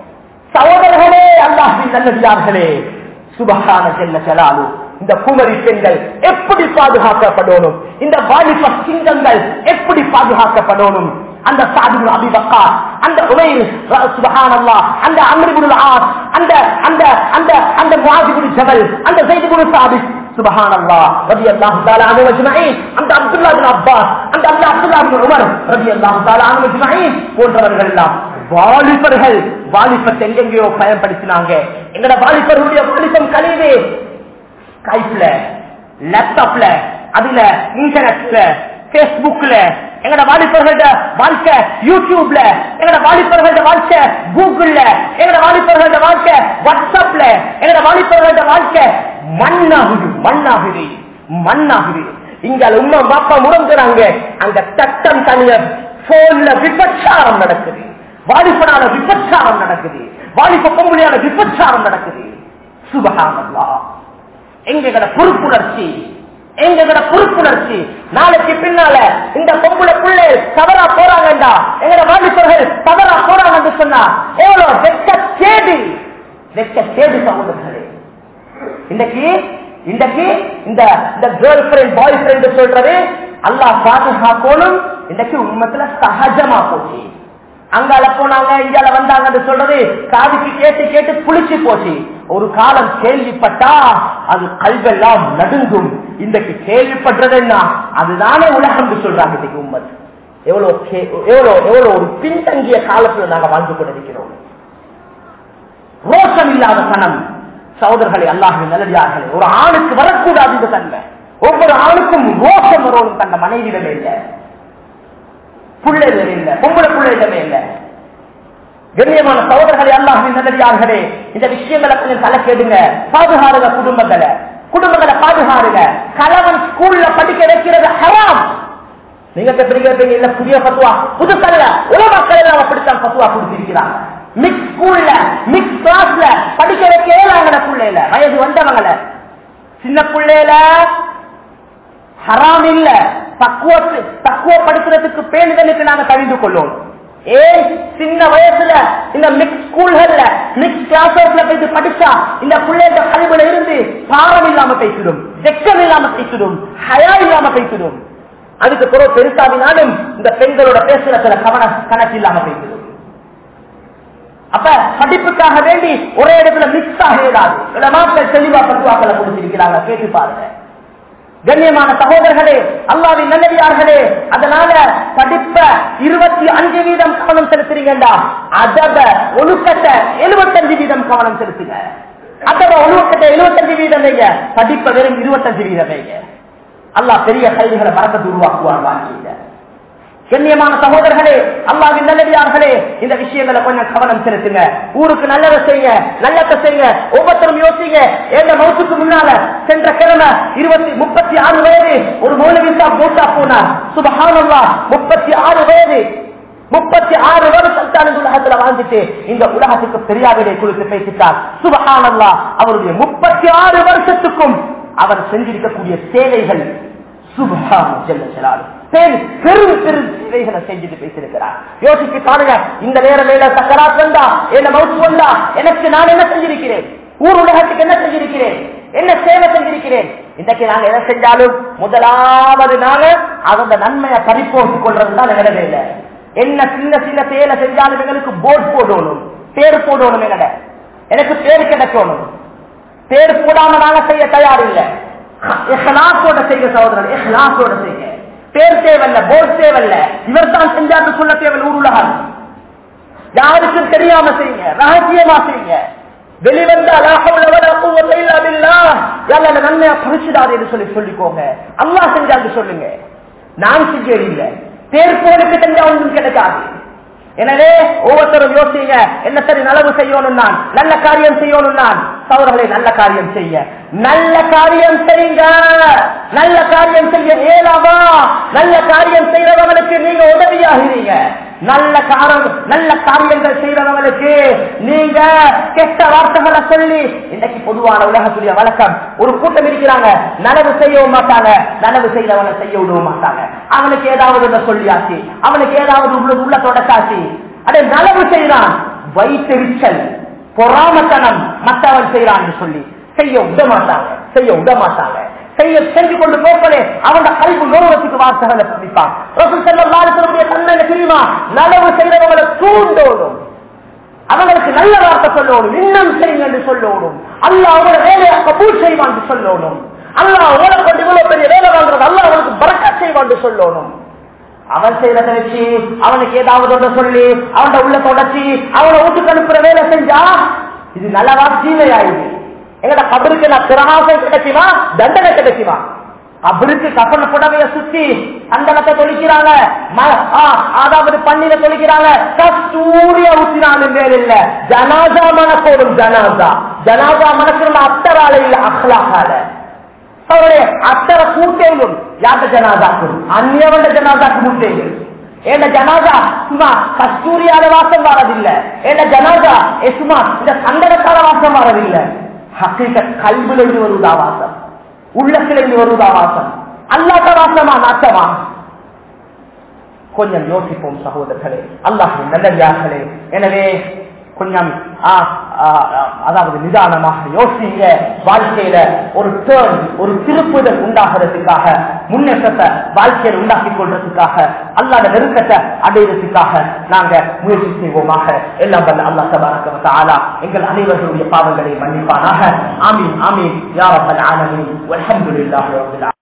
சகோதரர்களே அல்லாஹின் நல்லடியார்களே சுபகான செல்ல செலாலு இந்த குமரி பெண்கள் எப்படி பாதுகாக்கப்படணும் இந்த வாலிப சிங்கங்கள் எப்படி பாதுகாக்கப்படணும் அந்த சாதிபுல் அபிபக்கா அந்த உமைர் சுபஹானல்லா அந்த அம்ரிபுல் ஆஸ் அந்த அந்த அந்த அந்த முஹாஜிபுல் ஜபல் அந்த ஜெய்துபுல் சாபித் சுபஹானல்லா ரலியல்லாஹு தஆலா அன்ஹு அஜ்மஈன் அந்த அப்துல்லாஹ் இப்னு அப்பாஸ் அந்த அல்லாஹ் அப்துல்லாஹ் இப்னு உமர் ரலியல்லாஹு தஆலா அன்ஹு அஜ்மஈன் போன்றவர்கள் எல்லாம் வாலிபர்கள் வாலிபத்தை எங்கெங்கேயோ பயன்படுத்தினாங்க எங்கட வாலிபர்களுடைய வாலிபம் கழிவு ஸ்கைப்ல லேப்டாப்ல அதுல இன்டர்நெட்ல பேஸ்புக்ல எங்கட வாலிபர்களோட வாழ்க்கை யூடியூப்ல எங்கட வாலிபர்களோட வாழ்க்கை கூகுள்ல எங்கட வாலிபர்களோட வாழ்க்கை வாட்ஸ்அப்ல எங்கட வாலிபர்களோட வாழ்க்கை மண்ணாகுது மண்ணாகுது மண்ணாகுது இங்க உண்மை பாப்பா முறங்குறாங்க அங்க தட்டம் தனிய போன்ல விபச்சாரம் நடக்குது வாலிபனால விபச்சாரம் நடக்குது வாலிப பொம்பளையால விபச்சாரம் நடக்குது சுபகானல்லா எங்கட பொறுப்புணர்ச்சி எங்கட பொறுப்புணர்ச்சி நாளைக்கு பின்னால இந்த பொம்பளை பிள்ளை தவறா போறாங்கடா எங்கட வாலிபர்கள் தவறா போறாங்கன்னு சொன்னா எவ்வளவு வெக்க சேடு வெக்க சேடு சகோதரர்களே இன்னைக்கு இன்றைக்கு இந்த இந்த கேர்ள் ஃபிரெண்ட் பாய் ஃபிரெண்ட் சொல்றது அல்லாஹ் பாதுகாக்கணும் இன்னைக்கு உண்மத்துல சகஜமா போச்சு அங்கால போனாங்க இங்கால வந்தாங்கன்னு சொல்றது காதுக்கு கேட்டு கேட்டு புளிச்சு போச்சு ஒரு காலம் கேள்விப்பட்டா அது கல்வெல்லாம் நடுங்கும் இன்றைக்கு கேள்விப்படுறது என்ன அதுதானே உலகம் சொல்றாங்க இன்னைக்கு உண்மத் எவ்வளவு கே- எவ்வளவு எவ்வளவு ஒரு பின்தங்கிய காலத்துல நாங்க வாழ்ந்து கொண்டிருக்கிறோம் ரோஷம் இல்லாத சனம் சகோதரர்களை அல்லாஹின் நல்லடியார்களே ஒரு ஆணுக்கு வரக்கூடாது இந்த தன்மை ஒவ்வொரு ஆணுக்கும் ரோஷம் வரணும் தந்த மனைவிடமே இல்லை பிள்ளைகளே இல்லை பொம்பளை பிள்ளைகளே இல்லை கண்ணியமான சகோதரர்களே அல்லாஹின் நல்லடியார்களே இந்த விஷயங்களை கொஞ்சம் தலை கேடுங்க பாதுகாருங்க குடும்பங்களை குடும்பங்களை பாதுகாருங்க கணவன் ஸ்கூல்ல படிக்க வைக்கிறது ஹராம் நீங்க பெரிய இல்ல புதிய பத்துவா புதுசல்ல உலக மக்கள் எல்லாம் அப்படித்தான் பத்துவா கொடுத்திருக்கிறாங்க மிக்ஸ் ஸ்கூல்ல மிக்ஸ் கிளாஸ்ல படிக்க வைக்க ஏழாங்கட பிள்ளைல வயது வந்தவங்கள சின்ன பிள்ளைல ஹராம் இல்ல தக்குவ தக்குவப்படுத்துறதுக்கு பேணுதலுக்கு நாங்க தவிந்து கொள்ளும் ஏன் சின்ன வயசுல இந்த மிக்ஸ் ஸ்கூல்கள்ல மிக்ஸ் கிளாஸஸ்ல போயிட்டு படிச்சா இந்த பிள்ளைங்க கல்வியில இருந்து பாரம் இல்லாம பேசிடும் வெக்கம் இல்லாம பேசிடும் ஹயா இல்லாம பேசிடும் அதுக்கு பிறகு பெருசாவினாலும் இந்த பெண்களோட பேசுற சில கவன கணக்கு இல்லாம பேசிடும் அப்ப படிப்புக்காக வேண்டி ஒரே இடத்துல மிக்ஸ் ஆக இயலாது மக்கள் தெளிவா பட்டுவாக்களை கொடுத்திருக்கிறாங்க கேட்டு பாருங்க கண்ணியமான சகோதரர்களே அல்லாவின் நல்லடியார்களே அதனால படிப்ப இருபத்தி அஞ்சு வீதம் கவனம் செலுத்துறீங்கடா அதப ஒழுக்கத்தை எழுபத்தஞ்சு வீதம் கவனம் செலுத்துங்க அதப ஒழுக்கத்தை எழுபத்தஞ்சு வீதம் வைங்க படிப்ப வெறும் இருபத்தஞ்சு வீதம் வைங்க அல்லாஹ் பெரிய கல்விகளை மறக்கத்து உருவாக்குவார் வாழ்க்கையில கண்ணியமான சகோதரர்களே அல்லாவின் நல்லடியார்களே இந்த விஷயங்களை கொஞ்சம் கவனம் செலுத்துங்க ஊருக்கு நல்லதை செய்யுங்க நல்லதை செய்யுங்க ஒவ்வொருத்தரும் யோசிங்க எந்த மௌத்துக்கு முன்னால சென்ற கிழமை இருபத்தி முப்பத்தி ஆறு வயது ஒரு மௌலவி சாப் மூத்தா போனார் சுபஹானல்லா முப்பத்தி ஆறு வயது முப்பத்தி ஆறு வருஷம் தான் இந்த உலகத்துல வாழ்ந்துட்டு இந்த உலகத்துக்கு பெரியாவிடை குறித்து பேசிட்டார் சுபஹானல்லா அவருடைய முப்பத்தி ஆறு வருஷத்துக்கும் அவர் செஞ்சிருக்கக்கூடிய சேவைகள் சுபஹான் ஜல்ல ஜலாலு. பெரு- பெரும் பெரும் சேவைகளை செஞ்சுட்டு பேசியிருக்கிறார் யோசிச்சு பாருங்க இந்த நேரம் மேல சக்கராத் வந்தா என்ன மவுத்து வந்தா எனக்கு நான் என்ன செஞ்சிருக்கிறேன் ஊர் உலகத்துக்கு என்ன செஞ்சிருக்கிறேன் என்ன சேவை செஞ்சிருக்கிறேன் இன்றைக்கு நாங்க எதை செஞ்சாலும் முதலாவது நாங்க அந்த நன்மையை பறிப்போட்டுக் கொள்றதுதான் எங்கட இல்லை என்ன சின்ன சின்ன செயலை செஞ்சாலும் எங்களுக்கு போர்ட் போடணும் பேர் போடணும் எங்கட எனக்கு பேர் கிடைக்கணும் பேர் போடாம நாங்க செய்ய தயார் இல்ல இஹ்லாஸோட செய்ய சகோதரன் இஹ்லாஸோட செய்ய பேர் தேவையில்ல போர்ட் தேவையில்ல இவர் தான் செஞ்சாரு சொல்ல தேவையில்ல ஊர் உலகம் யாருக்கும் தெரியாம செய்யுங்க ரகசியமா செய்யுங்க வெளிவந்த நன்மையா பறிச்சுடாது என்று சொல்லி சொல்லிக்கோங்க அல்லாஹ் செஞ்சாங்க சொல்லுங்க நான் செய்ய இல்லை பேர் போனுக்கு செஞ்சா ஒன்றும் கிடைக்காது எனவே ஒவ்வொருத்தரும் யோசிங்க என்ன சரி நலவு செய்யணும் நான் நல்ல காரியம் செய்யணும் நான் சௌரர்களை நல்ல காரியம் செய்ய நல்ல காரியம் செய்யுங்க நல்ல காரியம் செய்ய ஏலாமா நல்ல காரியம் செய்யறவங்களுக்கு நீங்க உதவியாகிறீங்க நல்ல காரம் நல்ல காரியங்கள் செய்யறவங்களுக்கு நீங்க கெட்ட வார்த்தைகளை சொல்லி இன்னைக்கு பொதுவான உலகத்துடைய வழக்கம் ஒரு கூட்டம் இருக்கிறாங்க நனவு செய்யவும் மாட்டாங்க நனவு செய்யறவனை செய்ய விடவும் மாட்டாங்க அவனுக்கு ஏதாவது ஒண்ணு சொல்லியாச்சு அவனுக்கு ஏதாவது உள்ள உள்ள தொடக்காச்சு அதை நனவு செய்யறான் வைத்தெரிச்சல் பொறாமத்தனம் மற்றவன் செய்யறான்னு சொல்லி செய்ய விட மாட்டாங்க செய்ய விட மாட்டாங்க செய்ய செஞ்சு கொண்டு போக்கலே அவன கல்வி நோவத்துக்கு வார்த்தைகளை பதிப்பான் ரசூல் ஸல்லல்லாஹு அலைஹி வஸல்லம் தன்மை தெரியுமா நனவு செய்யறவங்களை தூண்டோடும் அவங்களுக்கு நல்ல வார்த்தை சொல்லணும் இன்னும் செய்யுங்க என்று சொல்லணும் அல்லாஹ் அவங்களோட வேலையை கபூல் செய்வான் என்று சொல்லணும் அல்லாஹ் உங்களை கொண்டு இவ்வளவு பெரிய வேலை வாங்குறது அல்லாஹ் அவனுக்கு பறக்க செய்வான் என்று சொல்லணும் அவன் செய்யறத வச்சு அவனுக்கு ஏதாவது ஒன்று சொல்லி அவன் உள்ள தொடச்சி அவனை வீட்டுக்கு அனுப்புற வேலை செஞ்சா இது நல்லவா தீமையாயுது எங்கட கபருக்கு நான் பிரகாசம் கிடைக்குமா தண்டனை கிடைக்குமா கபருக்கு கப்பன புடவைய சுத்தி அந்தனத்தை தொழிக்கிறாங்க ம- ஆ, அதாவது பண்ணில தொழிக்கிறாங்க கஸ்தூரிய ஊத்தினாலும் மேல் இல்ல ஜனாதா மனக்கோடும் ஜனாதா ஜனாதா மனக்கிற அத்தரால இல்ல அஹ்லாகால அவருடைய அத்தர கூட்டேலும் யாத்த ஜனாதாக்கும் அந்நியவண்ட ஜனாதாக்கு முட்டேலும் ஏண்ட ஜனாதா சும்மா கஸ்தூரியால வாசம் வரதில்லை ஏண்ட ஜனாதா ஏ சும்மா இந்த சந்தனத்தால வாசம் வரதில்லை ஹக்கீக கல்விலிருந்து வருவதா வாசம் உள்ளத்திலிருந்து வருவதா வாசம் அல்லாத வாசமா நாட்டமா கொஞ்சம் யோசிப்போம் சகோதரர்களே அல்லாஹ் நல்லடியார்களே எனவே கொஞ்சம் ஆ, ஆ, ஆ, அதாவது நிதானமாக யோசிங்க வாழ்க்கையில ஒரு டேர்ன் ஒரு திருப்புதல் உண்டாகிறதுக்காக முன்னேற்றத்தை வாழ்க்கையில் உண்டாக்கி கொள்றதுக்காக அல்லாத நெருக்கத்தை அடையிறதுக்காக நாங்க முயற்சி செய்வோமாக எல்லாம் வல்ல அல்லாஹ் தபாரக வ தஆலா எங்கள் அனைவர்களுடைய பாவங்களை மன்னிப்பானாக ஆமீன் ஆமீன் யா ரப்பல் ஆலமீன் வல்ஹம்துலில்லாஹி ரப்பில் ஆலமீன்